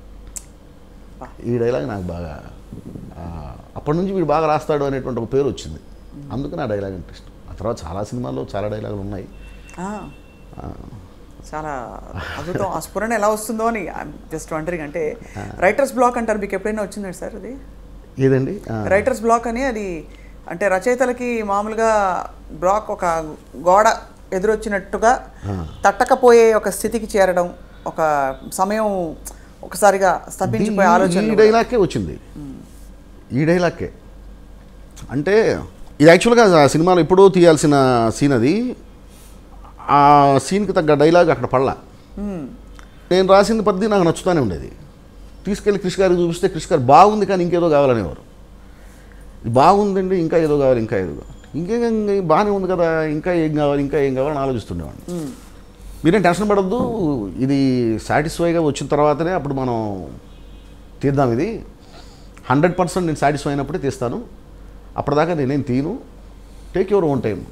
ఈ డైలాగ్ నాకు బాగా ఆ, అప్పటి నుంచి వీడు బాగా రాస్తాడు అనేటువంటి ఒక పేరు వచ్చింది అందుకు నా డైలాగ్ అంటే ఇష్టం ఆ తర్వాత చాలా సినిమాల్లో చాలా డైలాగులు ఉన్నాయి ఆ. చాలా అద్భుతం ఆ స్ఫురణ ఎలా వస్తుందో అని జస్ట్ వండరింగ్ అంటే రైటర్స్ బ్లాక్ అంటారు మీకు ఎప్పుడైనా వచ్చిందండి సార్ అది ఏదండి ఆ, రైటర్స్ బ్లాక్ అని అది అంటే రచయితలకి మామూలుగా బ్లాక్ ఒక గోడ ఎదురొచ్చినట్టుగా తట్టకపోయే ఒక స్థితికి చేరడం ఒక సమయం ఒకసారిగా స్తంభించిపోయే ఈ- ఆలోచన ఈ డైలాగ్కే వచ్చింది ఈ డైలాగ్కే అంటే ఇది యాక్చువల్గా ఆ సినిమాలో ఎప్పుడో తీయాల్సిన సీన్ అది ఆ సీన్కి తగ్గ డైలాగ్ అక్కడ పడలా నేను రాసిన పద్ధతి నాకు నచ్చుతానే ఉండేది తీసుకెళ్ళి క్రిష్ గారికి చూపిస్తే క్రిష్ గారు బాగుంది కానీ ఇంకేదో కావాలనేవారు ఇది బాగుందండి ఇంకా ఏదో కావాలి ఇంకా ఏదో కావాలి ఇంకేం ఇంకా బాగానే ఉంది కదా ఇంకా ఏం కావాలి ఇంకా ఏం కావాలని ఆలోచిస్తుండేవాడిని మీరేం టెన్షన్ పడద్దు ఇది సాటిస్ఫైగా వచ్చిన తర్వాతనే అప్పుడు మనం తీద్దాం ఇది హండ్రెడ్ పర్సెంట్ నేను సాటిస్ఫై అయినప్పుడే తీస్తాను అప్పటిదాకా నేనేం తీను take your own time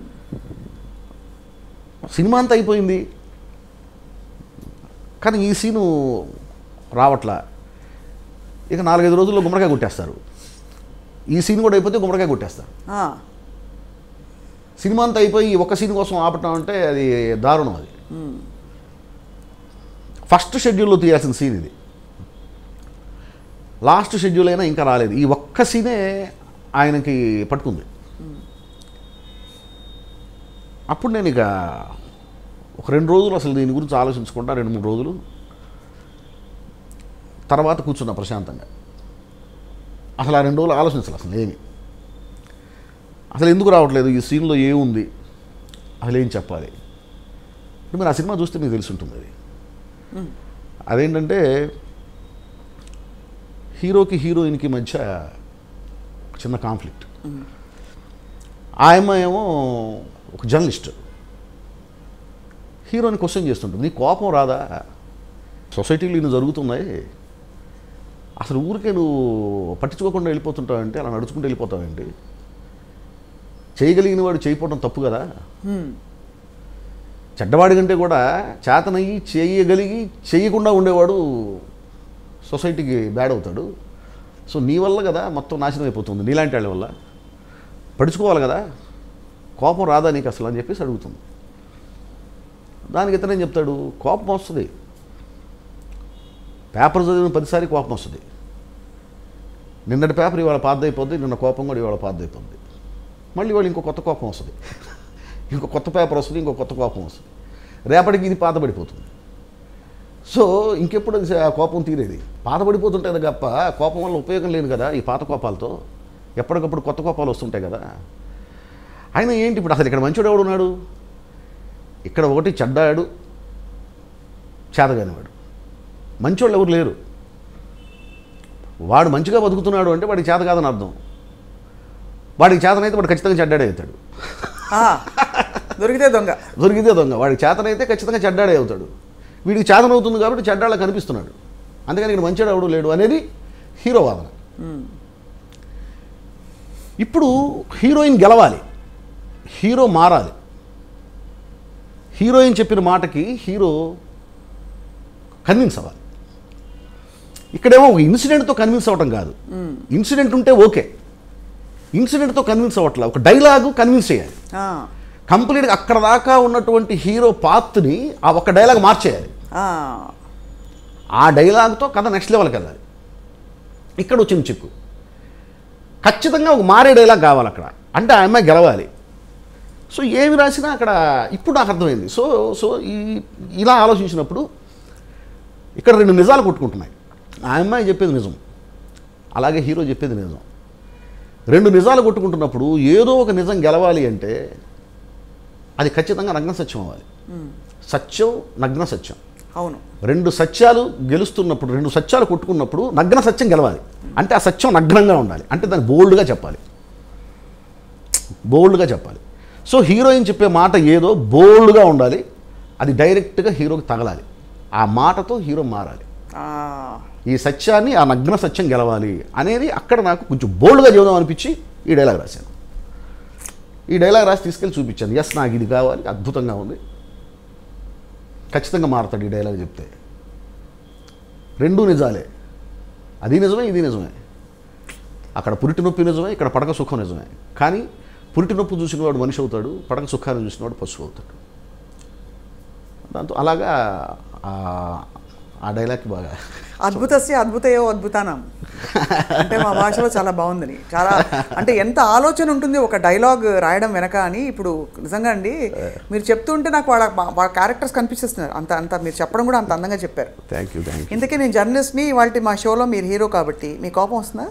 cinema అంతా అయిపోయింది కానీ ఈ సీను రావట్లా ఇక నాలుగైదు రోజుల్లో గుమ్మడికాయ కొట్టేస్తారు ఈ సీన్ కూడా అయిపోతే గుమ్మడికాయ కొట్టేస్తారు ఆ, సినిమా అంతా అయిపోయి ఈ ఒక్క సీన్ కోసం ఆపటం అంటే అది దారుణం అది ఫస్ట్ షెడ్యూల్లో తీయాల్సిన సీన్ ఇది లాస్ట్ షెడ్యూల్ అయినా ఇంకా రాలేదు ఈ ఒక్క సీనే ఆయనకి పట్టుకుంది అప్పుడు నేను ఇక ఒక రెండు రోజులు అసలు దీని గురించి ఆలోచించకుండా రెండు మూడు రోజులు తర్వాత కూర్చున్నా ప్రశాంతంగా అసలు ఆ రెండు రోజులు ఆలోచించాలి అసలు ఏమి అసలు ఎందుకు రావట్లేదు ఈ సీన్లో ఏముంది అసలు ఏం చెప్పాలి అంటే మీరు ఆ సినిమా చూస్తే మీకు తెలిసి ఉంటుంది అది అదేంటంటే హీరోకి హీరోయిన్కి మధ్య ఒక చిన్న కాన్ఫ్లిక్ట్ ఆయమ్మ ఏమో ఒక జర్నలిస్ట్ హీరోని క్వశ్చన్ చేస్తుంటుంది నీ కోపం రాదా సొసైటీలో ఇన్ని జరుగుతున్నాయి అసలు ఊరికే నువ్వు పట్టించుకోకుండా వెళ్ళిపోతుంటావంటే అలా నడుచుకుంటూ వెళ్ళిపోతావేంటి చేయగలిగిన వాడు చేయకపోవడం తప్పు కదా చెడ్డవాడి కంటే కూడా చేతనయ్యి చేయగలిగి చేయకుండా ఉండేవాడు సొసైటీకి బ్యాడ్ అవుతాడు సో నీ వల్ల కదా మొత్తం నాశనం అయిపోతుంది నీలాంటి వాళ్ళ వల్ల పడుచుకోవాలి కదా కోపం రాదా నీకు అసలు అని చెప్పేసి అడుగుతుంది దానికి ఇతనేం చెప్తాడు కోపం వస్తుంది పేపర్ చదివిన ప్రతిసారి కోపం వస్తుంది నిన్నటి పేపర్ ఇవాళ పాతదైపోద్ది నిన్న కోపం కూడా ఇవాళ పాతదైపోద్ది మళ్ళీ ఇవాళ ఇంకో కొత్త కోపం వస్తుంది ఇంకో కొత్త పేపర్ వస్తుంది ఇంకో కొత్త కోపం వస్తుంది రేపటికి ఇది పాతబడిపోతుంది సో ఇంకెప్పుడు అది ఆ కోపం తీరేది పాతబడిపోతుంటుంది గప్ప కోపం వల్ల ఉపయోగం లేదు కదా ఈ పాత కోపాలతో ఎప్పటికప్పుడు కొత్త కోపాలు వస్తుంటాయి కదా ఆయన ఏంటి ఇప్పుడు అసలు ఇక్కడ మంచోడు ఎవడు ఉన్నాడు ఇక్కడ ఒకటి చెడ్డాడు చేతగానివాడు మంచోళ్ళు ఎవరు లేరు వాడు మంచిగా బతుకుతున్నాడు అంటే వాడికి చేత కాదని అర్థం వాడికి చేతనైతే వాడు ఖచ్చితంగా చెడ్డాడే అవుతాడు ఆ, దొరికితే దొంగ దొరికితే దొంగ వాడికి చేతనైతే ఖచ్చితంగా చెడ్డాడే అవుతాడు వీడికి చేతనవుతుంది కాబట్టి చెడ్డాళ్ళ కనిపిస్తున్నాడు అందుకని ఇక్కడ మంచివాడు ఎవడు లేడు అనేది హీరో వాదన ఇప్పుడు హీరోయిన్ గెలవాలి హీరో మారాలి హీరోయిన్ చెప్పిన మాటకి హీరో కన్విన్స్ అవ్వాలి ఇక్కడేమో ఒక ఇన్సిడెంట్తో కన్విన్స్ అవ్వటం కాదు ఇన్సిడెంట్ ఉంటే ఓకే ఇన్సిడెంట్తో కన్విన్స్ అవ్వట్లే ఒక డైలాగు కన్విన్స్ చేయాలి ఆ, కంప్లీట్గా అక్కడ దాకా ఉన్నటువంటి హీరో పాత్ని ఆ ఒక డైలాగ్ మార్చేయాలి ఆ, ఆ డైలాగ్తో కథ నెక్స్ట్ లెవెల్కి వెళ్ళాలి ఇక్కడ వచ్చింది చిక్కు ఖచ్చితంగా ఒక మారే డైలాగ్ కావాలి అక్కడ అంటే ఆ అమ్మాయి గెలవాలి సో ఏమి రాసినా అక్కడ ఇప్పుడు నాకు అర్థమైంది సో సో ఈ ఇలా ఆలోచించినప్పుడు ఇక్కడ రెండు నిజాలు కొట్టుకుంటున్నాయి ఆ అమ్మాయి చెప్పేది నిజం అలాగే హీరో చెప్పేది నిజం రెండు నిజాలు కొట్టుకుంటున్నప్పుడు ఏదో ఒక నిజం గెలవాలి అంటే అది ఖచ్చితంగా నగ్న సత్యం అవ్వాలి సత్యం నగ్న సత్యం అవును రెండు సత్యాలు గెలుస్తున్నప్పుడు రెండు సత్యాలు కొట్టుకున్నప్పుడు నగ్న సత్యం గెలవాలి అంటే ఆ సత్యం నగ్నంగా ఉండాలి అంటే దాన్ని బోల్డ్గా చెప్పాలి బోల్డ్గా చెప్పాలి సో హీరోయిన్ చెప్పే మాట ఏదో బోల్డ్గా ఉండాలి అది డైరెక్ట్గా హీరోకి తగలాలి ఆ మాటతో హీరో మారాలి ఆ, ఈ సత్యాన్ని ఆ నగ్న సత్యం గెలవాలి అనేది అక్కడ నాకు కొంచెం బోల్డ్గా చెబుదాం అనిపించి ఈ డైలాగ్ రాశాను ఈ డైలాగ్ రాసి తీసుకెళ్ళి చూపించాను ఎస్ నాకు ఇది కావాలి అద్భుతంగా ఉంది ఖచ్చితంగా మారుతాడు ఈ డైలాగ్ చెప్తే రెండూ నిజాలే అది నిజమే ఇది నిజమే అక్కడ పురిటి నొప్పి నిజమే ఇక్కడ పడక సుఖం నిజమే కానీ పురిటి నొప్పి చూసినవాడు మనిషి అవుతాడు పడక సుఖాన్ని చూసినవాడు పశువు అవుతాడు దాంతో అలాగా ఆ- ఆ డైలాగ్కి బాగా అద్భుతస్య అద్భుతయో అద్భుతానం అంటే మా భాషలో చాలా బాగుందని చాలా అంటే ఎంత ఆలోచన ఉంటుంది ఒక డైలాగ్ రాయడం వెనక అని ఇప్పుడు నిజంగా అండి మీరు చెప్తుంటే నాకు వాళ్ళ వాళ్ళ క్యారెక్టర్స్ కనిపిస్తున్నారు అంత అంత మీరు చెప్పడం కూడా అంత అందంగా చెప్పారు థ్యాంక్ యూ థ్యాంక్ యూ ఇంతకీ నేను జర్నలిస్ట్ని వాళ్ళ మా షోలో మీరు హీరో కాబట్టి మీ కోపం వస్తుందా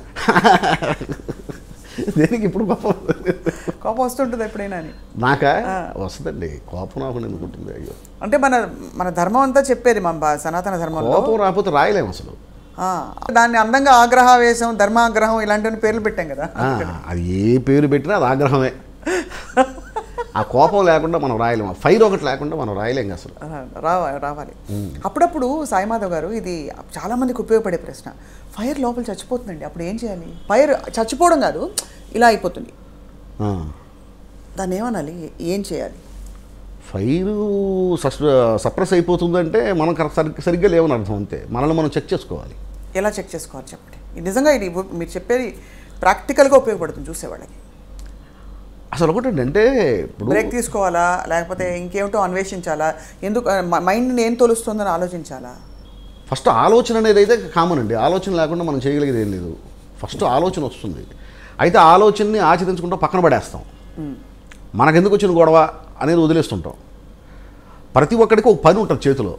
దేనికి ఇప్పుడు కోపం కోపం వస్తుంటుంది ఎప్పుడైనా అని నాకా వస్తుందండి కోపం నాకు ఎందుకు ఉంటుంది అయ్యో అంటే మన మన ధర్మం అంతా చెప్పేది మన బా- సనాతన ధర్మంలో కోపం రాకపోతే రాయలేము అసలు ఆ, దాన్ని అందంగా ఆగ్రహావేశం ధర్మాగ్రహం ఇలాంటివన్నీ పేర్లు పెట్టాం కదా ఆ, అది ఏ పేరు పెట్టినా అది ఆగ్రహమే ఆ కోపం లేకుండా మనం రాయలేము ఫైర్ ఒకటి లేకుండా మనం రాయలేము అసలు ఆ, రావ రావాలి అప్పుడప్పుడు సాయిమాధవ్ గారు ఇది చాలా మందికి ఉపయోగపడే ప్రశ్న ఫైర్ లోపల చచ్చిపోతుందండి అప్పుడు ఏం చేయాలి ఫైర్ చచ్చిపోవడం కాదు ఇలా అయిపోతుంది ఆ. దాన్ని ఏమనాలి ఏం చేయాలి ఫైరు సస్ సప్రెస్ అయిపోతుందంటే మనం కరెక్ట్ సరి సరిగ్గా లేవని అర్థం అంతే మనల్ని మనం చెక్ చేసుకోవాలి ఎలా చెక్ చేసుకోవాలి చెప్పండి ఇది నిజంగా ఇది ఉ- మీరు చెప్పేది ప్రాక్టికల్గా ఉపయోగపడుతుంది చూసేవాళ్ళకి అసలు ఒకటి అంటే ఇప్పుడు బ్రేక్ తీసుకోవాలా లేకపోతే ఇంకేమిటో అన్వేషించాలా ఎందుకు మైండ్ని ఏం తోలుస్తుందని ఆలోచించాలా ఫస్ట్ ఆలోచన అనేది అయితే కామన్ అండి ఆలోచన లేకుండా మనం చేయగలిగేది ఏం లేదు ఫస్ట్ ఆలోచన వస్తుంది అయితే ఆ ఆలోచనని ఆచరించుకుంటూ పక్కన పడేస్తాం మనకెందుకు వచ్చిన గొడవ అనేది వదిలేస్తుంటాం ప్రతి ఒక్కడికి ఒక పని ఉంటుంది చేతిలో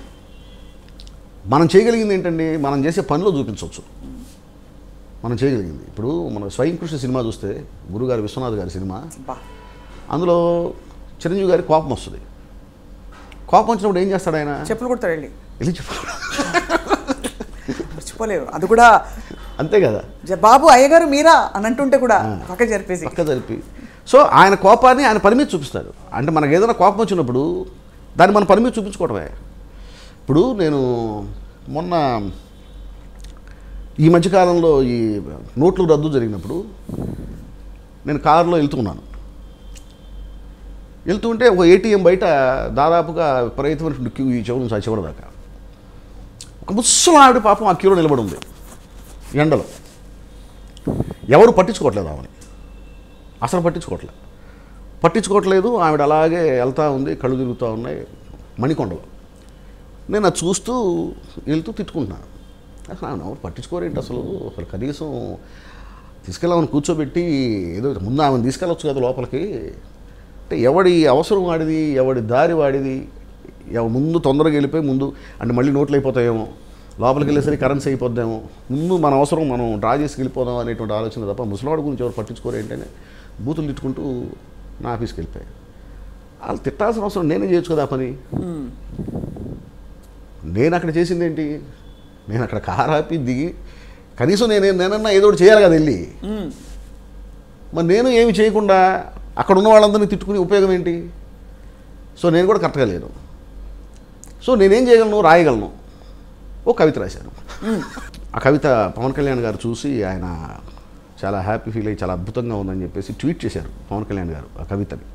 మనం చేయగలిగింది ఏంటండి మనం చేసే పనిలో చూపించవచ్చు మనం చేయగలిగింది ఇప్పుడు మన స్వయం కృష్ణ సినిమా చూస్తే గురుగారు విశ్వనాథ్ గారి సినిమా బా అందులో చిరంజీవి గారికి కోపం వస్తుంది కోపం వచ్చినప్పుడు ఏం చేస్తాడు ఆయన చెప్పులు కొడతాడు వెళ్ళి వెళ్ళి చెప్పు మర్చిపోలేరు అది కూడా అంతే కదా జ- బాబు అయ్యగారు మీరా అని అంటుంటే కూడా పక్క జరిపేసి పక్క జరిపి సో ఆయన కోపాన్ని ఆయన పని మీద చూపిస్తాడు అంటే మనకు ఏదైనా కోపం వచ్చినప్పుడు దాన్ని మన పని మీద చూపించుకోవడమే ఇప్పుడు నేను మొన్న ఈ మధ్యకాలంలో ఈ నోట్లు రద్దు జరిగినప్పుడు నేను కారులో వెళ్తున్నాను వెళ్తుంటే ఒక ఏటీఎం బయట దాదాపుగా విపరీతమైన క్యూ ఈ చివరి నుంచి ఆ చివరి దాకా ఒక ముసలి ఆవిడ పాపం ఆ క్యూలో నిలబడి ఉంది ఎండలో ఎవరు పట్టించుకోవట్లేదు ఆమెని అసలు పట్టించుకోవట్లేదు పట్టించుకోవట్లేదు ఆవిడ అలాగే వెళ్తూ ఉంది కళ్ళు తిరుగుతూ ఉన్నాయి మణికొండలో నేను అది చూస్తూ వెళ్తూ తిట్టుకుంటున్నాను అసలు ఆమెను ఎవరు పట్టించుకోరేంటి అసలు అసలు కనీసం తీసుకెళ్ళామని కూర్చోబెట్టి ఏదో ముందు ఆమెను తీసుకెళ్ళొచ్చు కదా లోపలికి అంటే ఎవడి అవసరం వాడిది ఎవడి దారి వాడిది ఎవ- ముందు తొందరగా వెళ్ళిపోయి ముందు అంటే మళ్ళీ నోట్లు అయిపోతాయేమో లోపలికి వెళ్ళేసరికి కరెన్సీ అయిపోద్దాము ముందు మన అవసరం మనం డ్రా చేసి వెళ్ళిపోదాం అనేటువంటి ఆలోచన తప్ప ముసలివాడి గురించి ఎవరు పట్టించుకోరు ఏంటనే బూతులు తిట్టుకుంటూ నా ఆఫీస్కి వెళ్ళిపోయాయి వాళ్ళు తిట్టాల్సిన అవసరం నేనే చేయొచ్చు కదా ఆ పని నేను అక్కడ చేసింది ఏంటి నేను అక్కడ కారు ఆపి దిగి కనీసం నేను నేనన్నా ఏదో ఒకటి చేయాలి కదా వెళ్ళి మరి నేను ఏమి చేయకుండా అక్కడ ఉన్న వాళ్ళందరినీ తిట్టుకునే ఉపయోగం ఏంటి సో నేను కూడా కరెక్ట్గా లేను సో నేనేం చేయగలను రాయగలను ఓ కవిత రాశాను ఆ కవిత పవన్ కళ్యాణ్ గారు చూసి ఆయన చాలా హ్యాపీ ఫీల్ అయ్యి చాలా అద్భుతంగా ఉందని చెప్పేసి ట్వీట్ చేశారు పవన్ కళ్యాణ్ గారు ఆ కవితని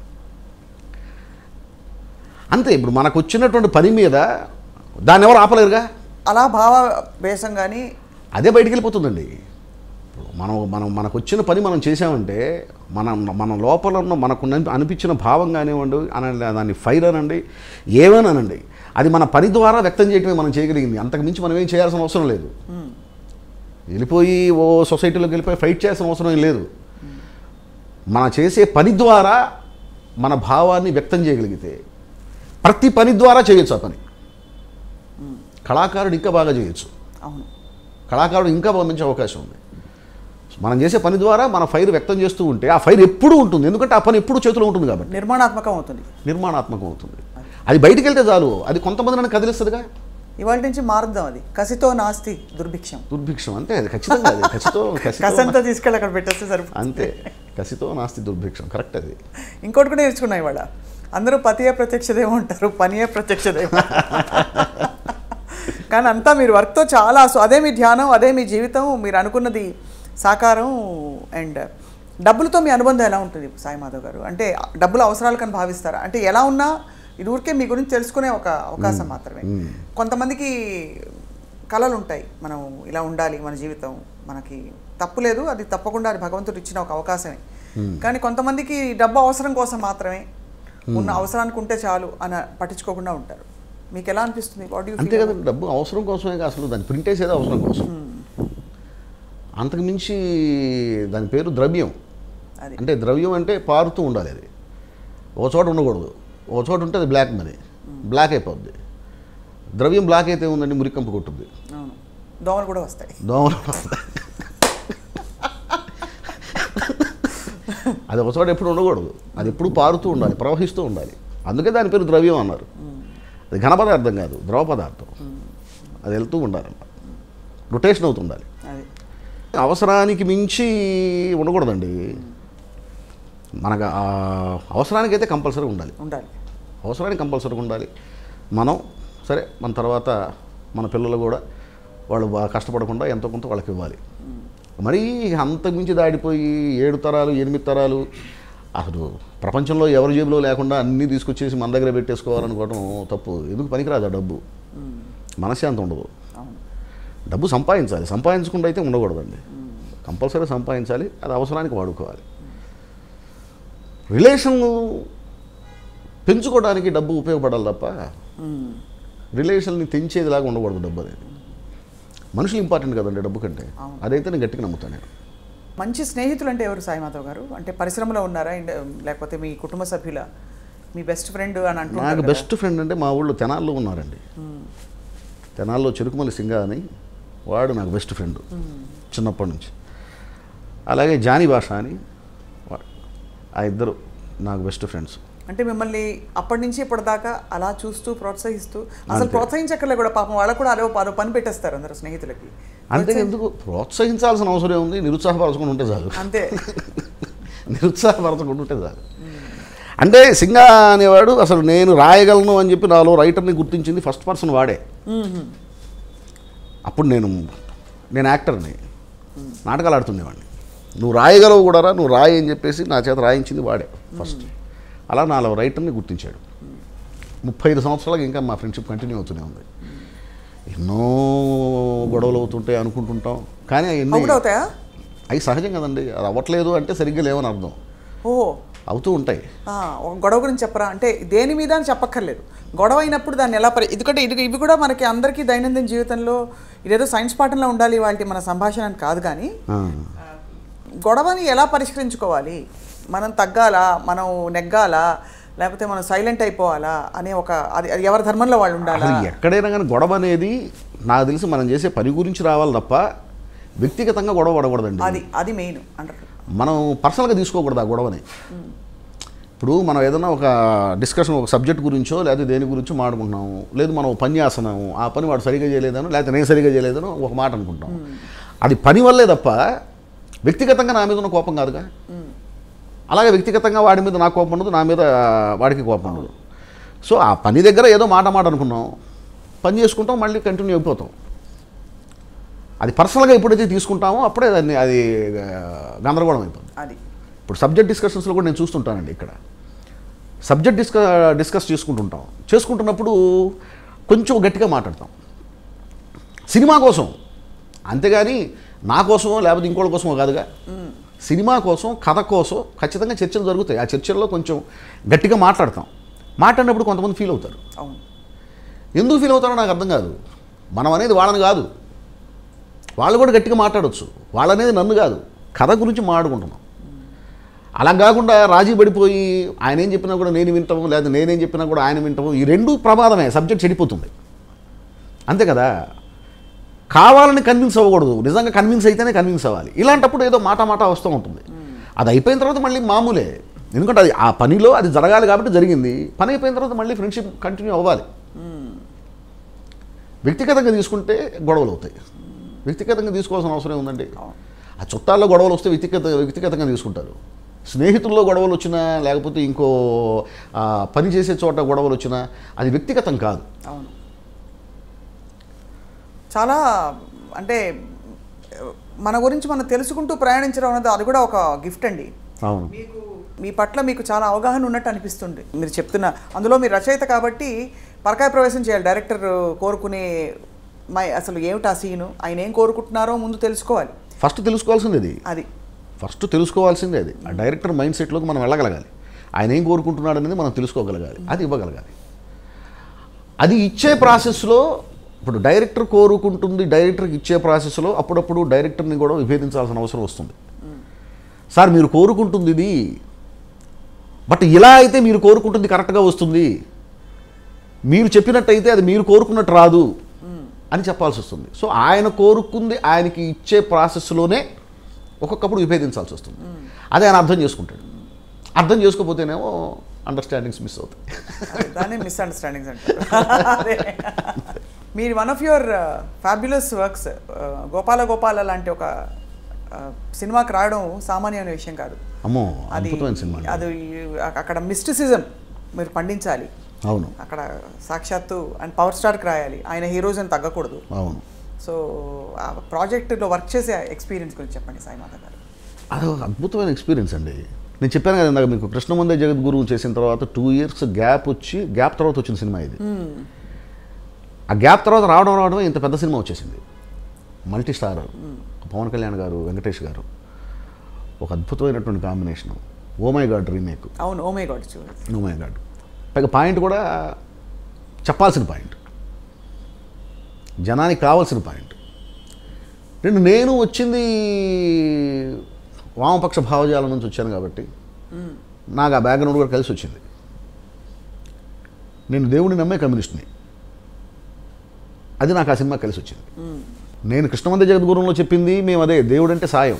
అంతే ఇప్పుడు మనకు వచ్చినటువంటి పని మీద దాన్ని ఎవరు ఆపలేరుగా అలా భావ వేషం కానీ అదే బయటికి వెళ్ళిపోతుందండి మనం మనం మనకు వచ్చిన పని మనం చేసామంటే మనం మన లోపల ఉన్న మనకు ఉన్న- అనిపించిన భావం కానివ్వండి అనండి దాన్ని ఫైర్ అనండి ఏమేననండి అది మన పని ద్వారా వ్యక్తం చేయటమే మనం చేయగలిగింది అంతకు మించి మనం ఏం చేయాల్సిన అవసరం లేదు వెళ్ళిపోయి ఓ సొసైటీలోకి వెళ్ళిపోయి ఫైట్ చేయాల్సిన అవసరం ఏం లేదు మన చేసే పని ద్వారా మన భావాన్ని వ్యక్తం చేయగలిగితే ప్రతి పని ద్వారా చేయొచ్చు ఆ పని కళాకారుడు ఇంకా బాగా చేయొచ్చు అవును కళాకారుడు ఇంకా పంపించే అవకాశం ఉంది మనం చేసే పని ద్వారా మన ఫైర్ వ్యక్తం చేస్తూ ఉంటే ఆ ఫైర్ ఎప్పుడూ ఉంటుంది ఎందుకంటే ఆ పని ఎప్పుడు చేతిలో ఉంటుంది కాబట్టి నిర్మాణాత్మకం అవుతుంది నిర్మాణాత్మకం అవుతుంది అది బయటికి వెళ్తే చాలు అది కొంతమంది నన్ను కదిలిస్తుందిగా ఇవాళ నుంచి మారుద్దాం అది కసితో నాస్తి దుర్భిక్షం దుర్భిక్షం అంతే అది ఖచ్చితంగా అది కసితో కసితో కసంతా తీసుకెళ్ళి అక్కడ పెట్టేస్తే సరిపోతుంది అంతే కసితో నాస్తి దుర్భిక్షం కరెక్ట్ అది ఇంకోటి కూడా నేర్చుకున్నా ఇవాళ అందరూ పతియే ప్రత్యక్షదేమో అంటారు పనియే ప్రత్యక్షదేమో కానీ అంతా మీరు వర్క్తో చాలా సో అదే మీ ధ్యానం అదే మీ జీవితం మీరు అనుకున్నది సాకారం అండ్ డబ్బులతో మీ అనుబంధం ఎలా ఉంటుంది సాయి మాధవ్ గారు అంటే డబ్బులు అవసరాలు కని భావిస్తారా అంటే ఎలా ఉన్నా ఇది ఊరికే మీ గురించి తెలుసుకునే ఒక అవకాశం మాత్రమే కొంతమందికి కళలు ఉంటాయి మనం ఇలా ఉండాలి మన జీవితం మనకి తప్పు లేదు అది తప్పకుండా అది భగవంతుడు ఇచ్చిన ఒక అవకాశమే కానీ కొంతమందికి డబ్బు అవసరం కోసం మాత్రమే ఉన్న అవసరానికి ఉంటే చాలు అని పట్టించుకోకుండా ఉంటారు మీకు ఎలా అనిపిస్తుంది వాట్ యూ అంతే కదండి డబ్బు అవసరం కోసమే కాదు అసలు దాన్ని ప్రింట్ వేసేది అవసరం కోసం అంతకు మించి దాని పేరు ద్రవ్యం అది అంటే ద్రవ్యం అంటే పారుతూ ఉండాలి అది ఒక చోట ఉండకూడదు ఒక చోట ఉంటే అది బ్లాక్ మనీ బ్లాక్ అయిపోద్ది ద్రవ్యం బ్లాక్ అయితే ఉందండి మురికంపు కొట్టుద్ది అవును దోమలు కూడా వస్తాయి దోమలు అది ఒక చోట ఎప్పుడు ఉండకూడదు అది ఎప్పుడు పారుతూ ఉండాలి ప్రవహిస్తూ ఉండాలి అందుకే దాని పేరు ద్రవ్యం అన్నారు అది ఘన పదార్థం కాదు ద్రవ పదార్థం అది వెళ్తూ ఉండాలి రొటేషన్ అవుతుండాలి అది అవసరానికి మించి ఉండకూడదండి మనకు ఆ అవసరానికి అయితే కంపల్సరీ ఉండాలి ఉండాలి అవసరానికి కంపల్సరీగా ఉండాలి మనం సరే మన తర్వాత మన పిల్లలు కూడా వాళ్ళు బాగా కష్టపడకుండా ఎంతో కొంత వాళ్ళకి ఇవ్వాలి మరీ అంతకు మించి దాడిపోయి ఏడు తరాలు ఎనిమిది తరాలు అసలు ప్రపంచంలో ఎవరి జేబులో లేకుండా అన్నీ తీసుకొచ్చేసి మన దగ్గర పెట్టేసుకోవాలనుకోవడం తప్పు ఎందుకు పనికిరాదు ఆ డబ్బు మనశ్శాంతి ఉండదు అవును డబ్బు సంపాదించాలి సంపాదించకుండా అయితే ఉండకూడదండి కంపల్సరీ సంపాదించాలి అది అవసరానికి వాడుకోవాలి రిలేషన్ పెంచుకోవడానికి డబ్బు ఉపయోగపడాలి తప్ప మ్మ్. రిలేషన్ని తెంచేదిలాగా ఉండకూడదు డబ్బు అనేది మనుషులు ఇంపార్టెంట్ కదండి డబ్బు కంటే అదైతే నేను గట్టిగా నమ్ముతాను నేను మంచి స్నేహితులు అంటే ఎవరు సాయి మాధవ్ గారు అంటే పరిశ్రమలో ఉన్నారా ఇండ- లేకపోతే మీ కుటుంబ సభ్యుల మీ బెస్ట్ ఫ్రెండ్ అని నాకు అంటున్నారు బెస్ట్ ఫ్రెండ్ అంటే మా ఊళ్ళో తెనాల్లో ఉన్నారండి తెనాల్లో చెరుకుమల్లి సింగ అని వాడు నాకు బెస్ట్ ఫ్రెండ్ చిన్నప్పటి నుంచి అలాగే జానీ భాష అని వా- ఆ ఇద్దరు నాకు బెస్ట్ ఫ్రెండ్స్ అంటే మిమ్మల్ని అప్పటి నుంచి ఇప్పటిదాకా అలా చూస్తూ ప్రోత్సహిస్తూ అసలు ప్రోత్సహించక్కర్లే కూడా పాపం వాళ్ళకు కూడా అదో అదో పని పెట్టేస్తారు అందరు స్నేహితులకి అంతే ఎందుకు ప్రోత్సహించాల్సిన అవసరం ఏముంది నిరుత్సాహపరచకుండా ఉంటే చాలు అంతే నిరుత్సాహపరచకుండా ఉంటే చాలు అంటే సింగా అనేవాడు అసలు నేను రాయగలను అని చెప్పి నాలో రైటర్ని గుర్తించింది ఫస్ట్ పర్సన్ వాడే మ్మ్. అప్పుడు నేను నేను యాక్టర్ని నాటకాలు ఆడుతుండేవాడిని నువ్వు రాయగలవు కూడా రా నువ్వు రాయి అని చెప్పేసి నా చేత రాయించింది వాడే ఫస్ట్ అలా నాలో రైటర్ని గుర్తించాడు ముప్పై ఐదు సంవత్సరాలకు ఇంకా మా ఫ్రెండ్షిప్ కంటిన్యూ అవుతూనే ఉంది ఎన్నో గొడవలు అవుతుంటాయి అనుకుంటుంటాం కానీ అవన్నీ అవును అవుతాయా అవి సహజం కదండి అది అవ్వట్లేదు అంటే సరిగ్గా లేవని అర్థం ఓహో అవుతూ ఉంటాయి ఆ, ఒక గొడవ గురించి చెప్పరా అంటే దేని మీద అని చెప్పక్కర్లేదు గొడవ అయినప్పుడు దాన్ని ఎలా పరి ఎందుకంటే ఇది ఇవి కూడా మనకి అందరికీ దైనందిన జీవితంలో ఇదేదో సైన్స్ పాఠంలో ఉండాలి వాటి మన సంభాషణ అని కాదు కానీ ఆ. గొడవని ఎలా పరిష్కరించుకోవాలి మనం తగ్గాలా మనం నెగ్గాలా లేకపోతే మనం సైలెంట్ అయిపోవాలా అనే ఒక అది అది ఎవరి ధర్మంలో వాళ్ళు ఉండాలా అసలు ఎక్కడైనా కానీ గొడవ అనేది నాకు తెలిసి మనం చేసే పని గురించి రావాలి తప్ప వ్యక్తిగతంగా గొడవ పడకూడదండి అది అది మెయిన్ అంటారు మనం పర్సనల్గా తీసుకోకూడదు ఆ గొడవని ఇప్పుడు మనం ఏదైనా ఒక డిస్కషన్ ఒక సబ్జెక్ట్ గురించో లేదా దేని గురించో మాట్లాడుకుంటున్నాము లేదు మనం పని చేస్తున్నాము ఆ పని వాడు సరిగా చేయలేదనో లేకపోతే నేను సరిగా చేయలేదనో ఒక మాట అనుకుంటాం అది పని వల్లే తప్ప వ్యక్తిగతంగా నా మీద ఉన్న కోపం కాదుగా అలాగే వ్యక్తిగతంగా వాడి మీద నాకు కోపం ఉండదు నా మీద వాడికి కోపం ఉండదు సో ఆ పని దగ్గర ఏదో మాట మాట అనుకున్నాం పని చేసుకుంటాం మళ్ళీ కంటిన్యూ అయిపోతాం అది పర్సనల్గా ఎప్పుడైతే తీసుకుంటామో అప్పుడే దాన్ని అది ఆ, గందరగోళం అయిపోతుంది అది ఇప్పుడు సబ్జెక్ట్ డిస్కషన్స్లో కూడా నేను చూస్తుంటానండి ఇక్కడ సబ్జెక్ట్ డిస్క డిస్కస్ చేసుకుంటుంటాం చేసుకుంటున్నప్పుడు కొంచెం గట్టిగా మాట్లాడతాం సినిమా కోసం అంతేగాని నా కోసమో లేకపోతే ఇంకోళ్ళ కోసమో కాదుగా సినిమా కోసం కథ కోసం ఖచ్చితంగా చర్చలు జరుగుతాయి ఆ చర్చల్లో కొంచెం గట్టిగా మాట్లాడతాం మాట్లాడినప్పుడు కొంతమంది ఫీల్ అవుతారు అవును ఎందుకు ఫీల్ అవుతారో నాకు అర్థం కాదు మనం అనేది వాళ్ళని కాదు వాళ్ళు కూడా గట్టిగా మాట్లాడొచ్చు వాళ్ళనేది నన్ను కాదు కథ గురించి మాట్లాడుకుంటున్నాం అలా కాకుండా రాజీ పడిపోయి ఆయన ఏం చెప్పినా కూడా నేను వింటాము లేదా నేనేం చెప్పినా కూడా ఆయన వింటాము ఈ రెండు ప్రమాదమే సబ్జెక్ట్ చెడిపోతుంది అంతే కదా కావాలని కన్విన్స్ అవ్వకూడదు నిజంగా కన్విన్స్ అయితేనే కన్విన్స్ అవ్వాలి ఇలాంటప్పుడు ఏదో మాట మాట వస్తూ ఉంటుంది అది అయిపోయిన తర్వాత మళ్ళీ మామూలే ఎందుకంటే అది ఆ పనిలో అది జరగాలి కాబట్టి జరిగింది పని అయిపోయిన తర్వాత మళ్ళీ ఫ్రెండ్షిప్ కంటిన్యూ అవ్వాలి వ్యక్తిగతంగా తీసుకుంటే గొడవలు అవుతాయి వ్యక్తిగతంగా తీసుకోవాల్సిన అవసరం ఉందండి ఆ చుట్టాల్లో గొడవలు వస్తే వ్యక్తిగత వ్యక్తిగతంగా తీసుకుంటారు స్నేహితుల్లో గొడవలు వచ్చినా లేకపోతే ఇంకో ఆ, పని చేసే చోట గొడవలు వచ్చినా అది వ్యక్తిగతం కాదు అవును చాలా అంటే మన గురించి మనం తెలుసుకుంటూ ప్రయాణించడం అనేది అది కూడా ఒక గిఫ్ట్ అండి అవును మీకు మీ పట్ల మీకు చాలా అవగాహన ఉన్నట్టు అనిపిస్తుంది మీరు చెప్తున్న అందులో మీరు రచయిత కాబట్టి పరకాయ ప్రవేశం చేయాలి డైరెక్టర్ కోరుకునే మై అసలు ఏమిటి ఆ సీను ఆయన ఏం కోరుకుంటున్నారో ముందు తెలుసుకోవాలి ఫస్ట్ తెలుసుకోవాల్సింది అది అది ఫస్ట్ తెలుసుకోవాల్సిందే అది ఆ డైరెక్టర్ మైండ్ సెట్లోకి మనం వెళ్ళగలగాలి ఆయన ఏం కోరుకుంటున్నాడు అనేది మనం తెలుసుకోగలగాలి అది ఇవ్వగలగాలి అది ఇచ్చే ప్రాసెస్లో ఇప్పుడు డైరెక్టర్ కోరుకుంటుంది డైరెక్టర్కి ఇచ్చే ప్రాసెస్లో అప్పుడప్పుడు డైరెక్టర్ని కూడా విభేదించాల్సిన అవసరం వస్తుంది సార్ మీరు కోరుకుంటుంది ఇది బట్ ఇలా అయితే మీరు కోరుకుంటుంది కరెక్ట్గా వస్తుంది మీరు చెప్పినట్టయితే అది మీరు కోరుకున్నట్టు రాదు అని చెప్పాల్సి వస్తుంది సో ఆయన కోరుకుంది ఆయనకి ఇచ్చే ప్రాసెస్లోనే ఒక్కొక్కప్పుడు విభేదించాల్సి వస్తుంది అదే ఆయన అర్థం చేసుకుంటాడు అర్థం చేసుకోకపోతేనేమో అండర్స్టాండింగ్స్ మిస్ అవుతాయి అదే, దాన్ని మిస్అండర్స్టాండింగ్స్ అంటారు అదే మీరు one of your fabulous works Gopala Gopala లాంటి ఒక uh, సినిమాకి రావడం సామాన్యమైన విషయం కాదు అమ్మో అది అద్భుతమైన సినిమా అండి. అది అక్కడ మిస్టిసిజం మీరు పండించాలి అవును అక్కడ సాక్షాత్తు అండ్ పవర్ స్టార్కి రాయాలి ఆయన హీరోయిజం తగ్గకూడదు అవును సో ఆ ప్రాజెక్ట్లో వర్క్ చేసే ఎక్స్పీరియన్స్ గురించి చెప్పండి సాయిమాత గారు అది ఒక అద్భుతమైన ఎక్స్పీరియన్స్ అండి నేను చెప్పాను కదా ఇందాక మీకు కృష్ణమందే జగద్గురు చేసిన తర్వాత టూ ఇయర్స్ గ్యాప్ వచ్చి గ్యాప్ తర్వాత వచ్చిన సినిమా ఇది ఆ గ్యాప్ తర్వాత రావడం రావడమే ఇంత పెద్ద సినిమా వచ్చేసింది మల్టీ స్టార్ పవన్ కళ్యాణ్ గారు వెంకటేష్ గారు ఒక అద్భుతమైనటువంటి కాంబినేషన్ ఓమై గాడ్ రీమేక్ అవును ఓమే గాడ్ చూడండి ఓమై గాడ్ పైగా పాయింట్ కూడా చెప్పాల్సిన పాయింట్ జనానికి కావాల్సిన పాయింట్ రెండు నేను వచ్చింది వామపక్ష భావజాలం నుంచి వచ్చాను కాబట్టి నాకు ఆ బ్యాక్గ్రౌండ్ కూడా కలిసి వచ్చింది నేను దేవుడిని నమ్మే కమ్యూనిస్ట్ని అది నాకు ఆ సినిమా కలిసి వచ్చింది నేను కృష్ణమంద జగద్గురులో చెప్పింది మేము అదే దేవుడు అంటే సాయం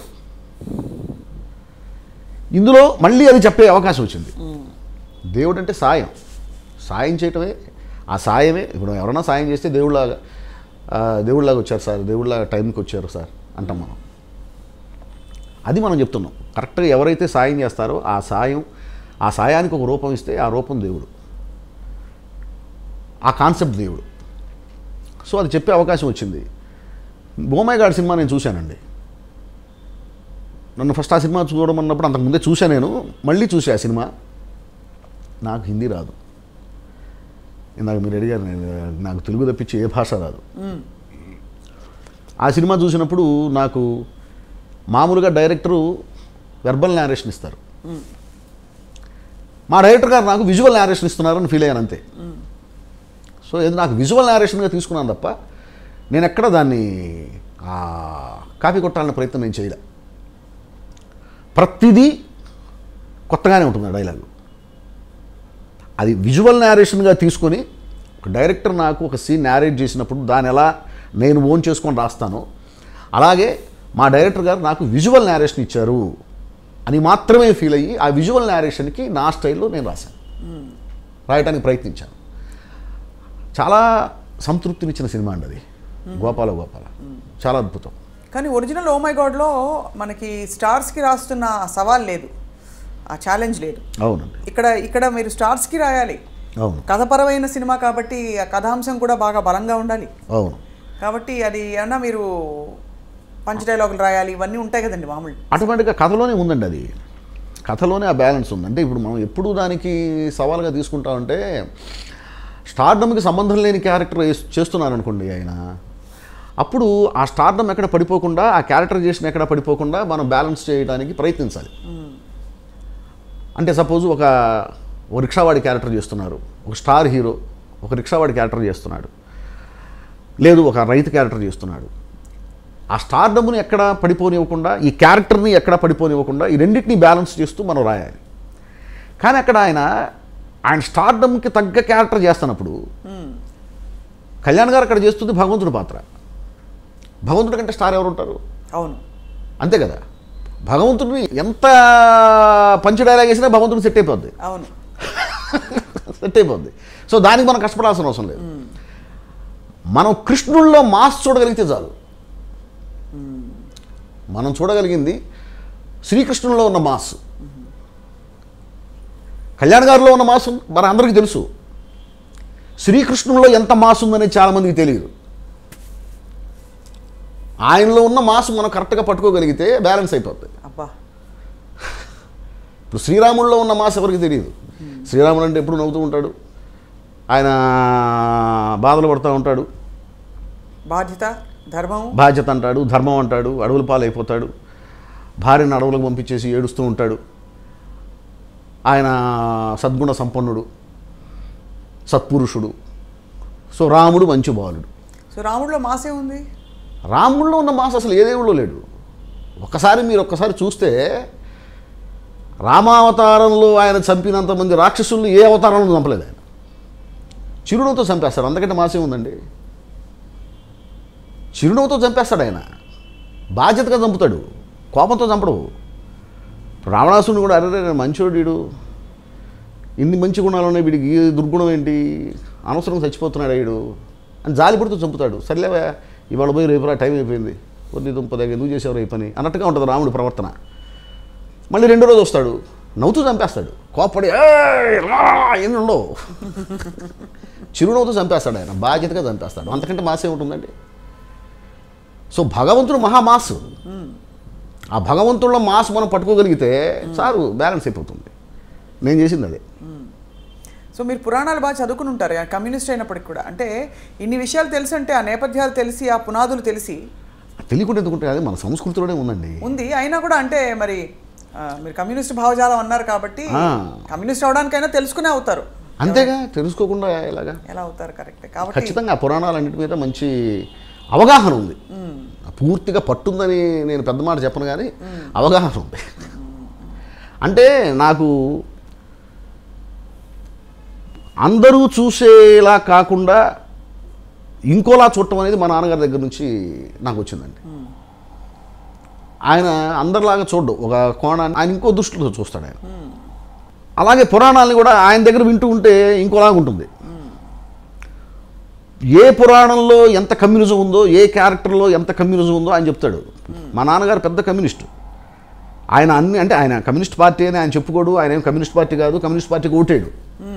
ఇందులో మళ్ళీ అది చెప్పే అవకాశం వచ్చింది దేవుడు అంటే సాయం సాయం చేయటమే ఆ సాయమే ఇప్పుడు ఎవరైనా సాయం చేస్తే దేవుళ్ళలాగా ఆ, దేవుళ్ళలాగా వచ్చారు సార్ దేవుళ్ళలాగా టైంకి వచ్చారు సార్ అంటాం మనం అది మనం చెప్తున్నాం కరెక్ట్గా ఎవరైతే సాయం చేస్తారో ఆ సాయం ఆ సాయానికి ఒక రూపం ఇస్తే ఆ రూపం దేవుడు ఆ కాన్సెప్ట్ దేవుడు సో అది చెప్పే అవకాశం వచ్చింది బోమాయ్ గారి సినిమా నేను చూశానండి నన్ను ఫస్ట్ ఆ సినిమా చూడమన్నప్పుడు అంతకుముందే చూశా నేను మళ్ళీ చూసా ఆ సినిమా నాకు హిందీ రాదు ఇందాక మీరు అడిగారు నేను నాకు తెలుగు తప్పించి ఏ భాష రాదు ఆ సినిమా చూసినప్పుడు నాకు మామూలుగా డైరెక్టరు వెర్బల్ నేరేషన్ ఇస్తారు మా డైరెక్టర్ గారు నాకు విజువల్ నేరేషన్ ఇస్తున్నారని ఫీల్ అయ్యాను అంతే సో ఇది నాకు విజువల్ నేరేషన్గా తీసుకున్నాను తప్ప నేను ఎక్కడ దాన్ని ఆ, కాపీ కొట్టాలనే ప్రయత్నం నేను చేయలే ప్రతిదీ కొత్తగానే ఉంటుంది ఆ డైలాగు అది విజువల్ నేరేషన్గా తీసుకొని ఒక డైరెక్టర్ నాకు ఒక సీన్ నేరేట్ చేసినప్పుడు దాన్ని ఎలా నేను ఓన్ చేసుకొని రాస్తానో అలాగే మా డైరెక్టర్ గారు నాకు విజువల్ నేరేషన్ ఇచ్చారు అని మాత్రమే ఫీల్ అయ్యి ఆ విజువల్ నేరేషన్కి నా స్టైల్లో నేను రాశాను రాయడానికి ప్రయత్నించాను చాలా సంతృప్తినిచ్చిన సినిమా అండి అది గోపాల గోపాల చాలా అద్భుతం కానీ ఒరిజినల్ ఓ మై గాడ్లో మనకి స్టార్స్కి రాస్తున్న ఆ సవాల్ లేదు ఆ ఛాలెంజ్ లేదు అవునండి ఇక్కడ ఇక్కడ మీరు స్టార్స్కి రాయాలి అవును కథపరమైన సినిమా కాబట్టి ఆ కథాంశం కూడా బాగా బలంగా ఉండాలి అవును కాబట్టి అది ఏమన్నా మీరు పంచ డైలాగులు రాయాలి ఇవన్నీ ఉంటాయి కదండి మామూలు ఆటోమేటిక్గా కథలోనే ఉందండి అది కథలోనే ఆ బ్యాలెన్స్ ఉంది అంటే ఇప్పుడు మనం ఎప్పుడు దానికి సవాల్గా తీసుకుంటామంటే స్టార్డమ్కి సంబంధం లేని క్యారెక్టర్ వేస్- చేస్తున్నాను అనుకోండి ఆయన అప్పుడు ఆ స్టార్డమ్ ఎక్కడ పడిపోకుండా ఆ క్యారెక్టరైజేషన్ ఎక్కడ పడిపోకుండా మనం బ్యాలెన్స్ చేయడానికి ప్రయత్నించాలి అంటే సపోజ్ ఒక ఒక రిక్షావాడి క్యారెక్టర్ చేస్తున్నారు ఒక స్టార్ హీరో ఒక రిక్షావాడి క్యారెక్టర్ చేస్తున్నాడు లేదు ఒక రైతు క్యారెక్టర్ చేస్తున్నాడు ఆ స్టార్డమ్ని ఎక్కడ పడిపోనివ్వకుండా ఈ క్యారెక్టర్ని ఎక్కడ పడిపోనివ్వకుండా ఈ రెండింటిని బ్యాలెన్స్ చేస్తూ మనం రాయాలి కానీ అక్కడ ఆయన ఆయన స్టార్డమ్కి తగ్గ క్యారెక్టర్ చేస్తున్నప్పుడు కళ్యాణ్ గారు అక్కడ చేస్తుంది భగవంతుడి పాత్ర భగవంతుడి కంటే స్టార్ ఎవరు ఉంటారు అవును అంతే కదా భగవంతుడిని ఎంత పంచ డైలాగ్ వేసినా భగవంతుడు సెట్ అయిపోద్ది అవును సెట్ అయిపోద్ది సో దానికి మనం కష్టపడాల్సిన అవసరం లేదు మనం కృష్ణుల్లో మాస్ చూడగలిగితే చాలు మనం చూడగలిగింది శ్రీకృష్ణుల్లో ఉన్న మాస్ కళ్యాణ్ గారిలో ఉన్న మాస్ మన అందరికీ తెలుసు శ్రీకృష్ణుల్లో ఎంత మాస్ ఉందనేది చాలామందికి తెలియదు ఆయనలో ఉన్న మాస్ మనం కరెక్ట్గా పట్టుకోగలిగితే బ్యాలెన్స్ అయిపోతుంది అబ్బా ఇప్పుడు శ్రీరాముల్లో ఉన్న మాస్ ఎవరికి తెలియదు శ్రీరాముడు అంటే ఎప్పుడు నవ్వుతూ ఉంటాడు ఆయన బాధలు పడుతూ ఉంటాడు బాధ్యత ధర్మం బాధ్యత అంటాడు ధర్మం అంటాడు అడవుల పాలైపోతాడు భార్యను అడవులకు పంపించేసి ఏడుస్తూ ఉంటాడు ఆయన సద్గుణ సంపన్నుడు సత్పురుషుడు సో రాముడు మంచి బాలుడు సో రాముడిలో మాసే ఉంది రాముడిలో ఉన్న మాస్ అసలు ఏ దేవుడిలో లేడు ఒక్కసారి మీరు ఒక్కసారి చూస్తే రామావతారంలో ఆయన చంపినంత మంది రాక్షసుల్ని ఏ అవతారంలో చంపలేదు ఆయన చిరునవ్వుతో చంపేస్తాడు అంతకంటే మాసే ఉందండి చిరునవ్వుతో చంపేస్తాడు ఆయన బాధ్యతగా చంపుతాడు కోపంతో చంపడు రావణాసుని కూడా అరే నేను మంచోడు వీడు ఇన్ని మంచి గుణాలు ఉన్నాయి వీడికి ఈ దుర్గుణం ఏంటి అనవసరంగా చచ్చిపోతున్నాడు వీడు అని జాలి పడుతూ చంపుతాడు సర్లేవా ఇవాళ పోయి రేపు రా టైం అయిపోయింది కొద్ది దుంప దగ్గర ఎందుకు చేసేవారు ఈ పని అన్నట్టుగా ఉంటుంది రాముడి ప్రవర్తన మళ్ళీ రెండో రోజు వస్తాడు నవ్వుతూ చంపేస్తాడు కోపడి "ఏయ్, రా!" ఏమి ఉండవు చిరునవ్వుతూ చంపేస్తాడు ఆయన బాధ్యతగా చంపేస్తాడు అంతకంటే మాసే ఉంటుందండి సో భగవంతుడు మహామాస్ ఆ భగవంతుడిలో మాస్ మనం పట్టుకోగలిగితే చాలు బ్యాలెన్స్ అయిపోతుంది నేను చేసింది అదే సో మీరు పురాణాలు బాగా చదువుకుని ఉంటారు ఆ కమ్యూనిస్ట్ అయినప్పటికి కూడా అంటే ఇన్ని విషయాలు తెలిసి అంటే ఆ నేపథ్యాలు తెలిసి ఆ పునాదులు తెలిసి తెలియకుండా ఎందుకుంటే అది మన సంస్కృతిలోనే ఉందండి ఉంది అయినా కూడా అంటే మరి ఆ, మీరు కమ్యూనిస్ట్ భావజాలం అన్నారు కాబట్టి ఆ. కమ్యూనిస్ట్ అవడానికైనా తెలుసుకునే అవుతారు అంతేగా తెలుసుకోకుండా ఎలాగా ఎలా అవుతారు కరెక్ట్ కాబట్టి ఖచ్చితంగా ఆ పురాణాలన్నిటి మీద మంచి అవగాహన ఉంది పూర్తిగా పట్టుందని నేను పెద్ద మాట చెప్పను కానీ అవగాహన ఉంది అంటే నాకు అందరూ చూసేలా కాకుండా ఇంకోలా చూడటం అనేది మా నాన్నగారి దగ్గర నుంచి నాకు వచ్చిందండి ఆయన అందరిలాగా చూడ్డు ఒక కోణాన్ని ఆయన ఇంకో దృష్టిలో చూస్తాడు ఆయన అలాగే పురాణాలని కూడా ఆయన దగ్గర వింటూ ఉంటే ఇంకోలాగా ఉంటుంది ఏ పురాణంలో ఎంత కమ్యూనిజం ఉందో ఏ క్యారెక్టర్లో ఎంత కమ్యూనిజం ఉందో ఆయన చెప్తాడు మా నాన్నగారు పెద్ద కమ్యూనిస్టు ఆయన అన్ని అంటే ఆయన కమ్యూనిస్ట్ పార్టీ అని ఆయన చెప్పుకోడు ఆయన ఏం కమ్యూనిస్ట్ పార్టీ కాదు కమ్యూనిస్ట్ పార్టీకి ఓటేడు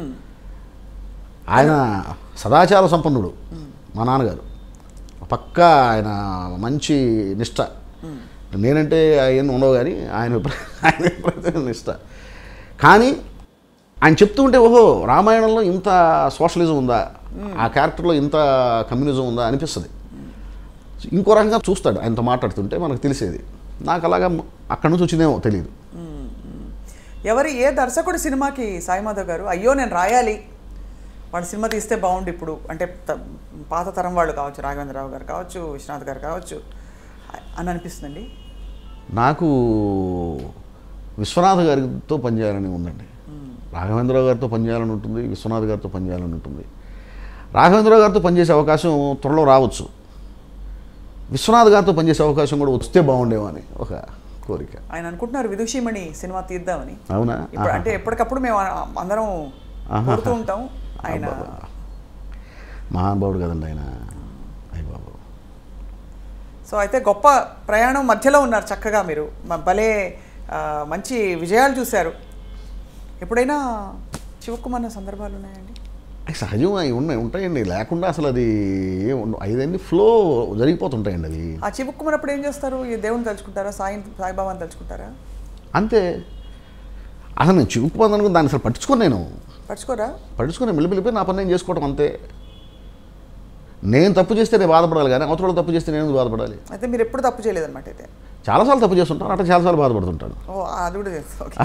ఆయన సదాచార సంపన్నుడు మా నాన్నగారు పక్కా ఆయన మంచి నిష్ట నేనంటే ఏం ఉండవు కానీ ఆయన విపరీ- ఆయన విపరీతమైన నిష్ట కానీ ఆయన చెప్తూ ఉంటే ఓహో రామాయణంలో ఇంత సోషలిజం ఉందా ఆ క్యారెక్టర్లో ఇంత కమ్యూనిజం ఉందా అనిపిస్తుంది ఇంకో రకంగా చూస్తాడు ఆయనతో మాట్లాడుతుంటే మనకు తెలిసేది నాకు అలాగా అక్కడి నుంచి వచ్చిందేమో తెలియదు ఎవరి ఏ దర్శకుడి సినిమాకి సాయిమాధవ్ గారు అయ్యో నేను రాయాలి వాడి సినిమా తీస్తే బాగుండు ఇప్పుడు అంటే త- పాత తరం వాళ్ళు కావచ్చు రాఘవేంద్రరావు గారు కావచ్చు విశ్వనాథ్ గారు కావచ్చు అని అనిపిస్తుందండి నాకు విశ్వనాథ్ గారితో పనిచేయాలని ఉందండి రాఘవేంద్రరావు గారితో పనిచేయాలని ఉంటుంది విశ్వనాథ్ గారితో పనిచేయాలని ఉంటుంది రాఘవేంద్రరావు గారితో పనిచేసే అవకాశం త్వరలో రావచ్చు విశ్వనాథ్ గారితో పనిచేసే అవకాశం కూడా వస్తే బాగుండేమో అని ఒక కోరిక ఆయన అనుకుంటున్నారు విదుషీమణి సినిమా తీద్దామని అవునా ఇప్పుడు అంటే ఎప్పటికప్పుడు మేము ఆ- అందరం ఆహా. కోరుతూ ఉంటాం ఆయన అబ్బబ్బా. మహానుభావుడు కదండి ఆయన అయ్య బాబు సో అయితే గొప్ప ప్రయాణం మధ్యలో ఉన్నారు చక్కగా మీరు మ- భలే ఆ, మంచి విజయాలు చూశారు ఎప్పుడైనా చివుక్కుమన్న సందర్భాలు ఉన్నాయండి అవి సహజం అవి ఉన్నాయి ఉంటాయండి లేకుండా అసలు అది ఏం ఉండవు ఐదన్నీ ఫ్లో జరిగిపోతుంటాయండి అవి ఆ చివుక్కుమన్నప్పుడు ఏం చేస్తారు ఈ దేవుని తలుచుకుంటారా సాయి సాయిబాబాని తలుచుకుంటారా అంతే అసలు నేను చిక్కుపోదాను అనుకుని దాన్ని అసలు పట్టించుకోను నేను పట్టుకోరా పట్టించుకొని మెల్లిపోయి నా పని నేను చేసుకోవడం అంతే నేను తప్పు చేస్తే నేను బాధపడాలి కానీ అవతల వాళ్ళు తప్పు చేస్తే నేను ఎందుకు బాధపడాలి అయితే మీరు ఎప్పుడు తప్పు చేయలేదన్నమాట అయితే చాలాసార్లు తప్పు చేస్తుంటాను అట్లా చాలాసార్లు బాధపడుతుంటాను ఓ అది కూడా తెలుసు ఓకే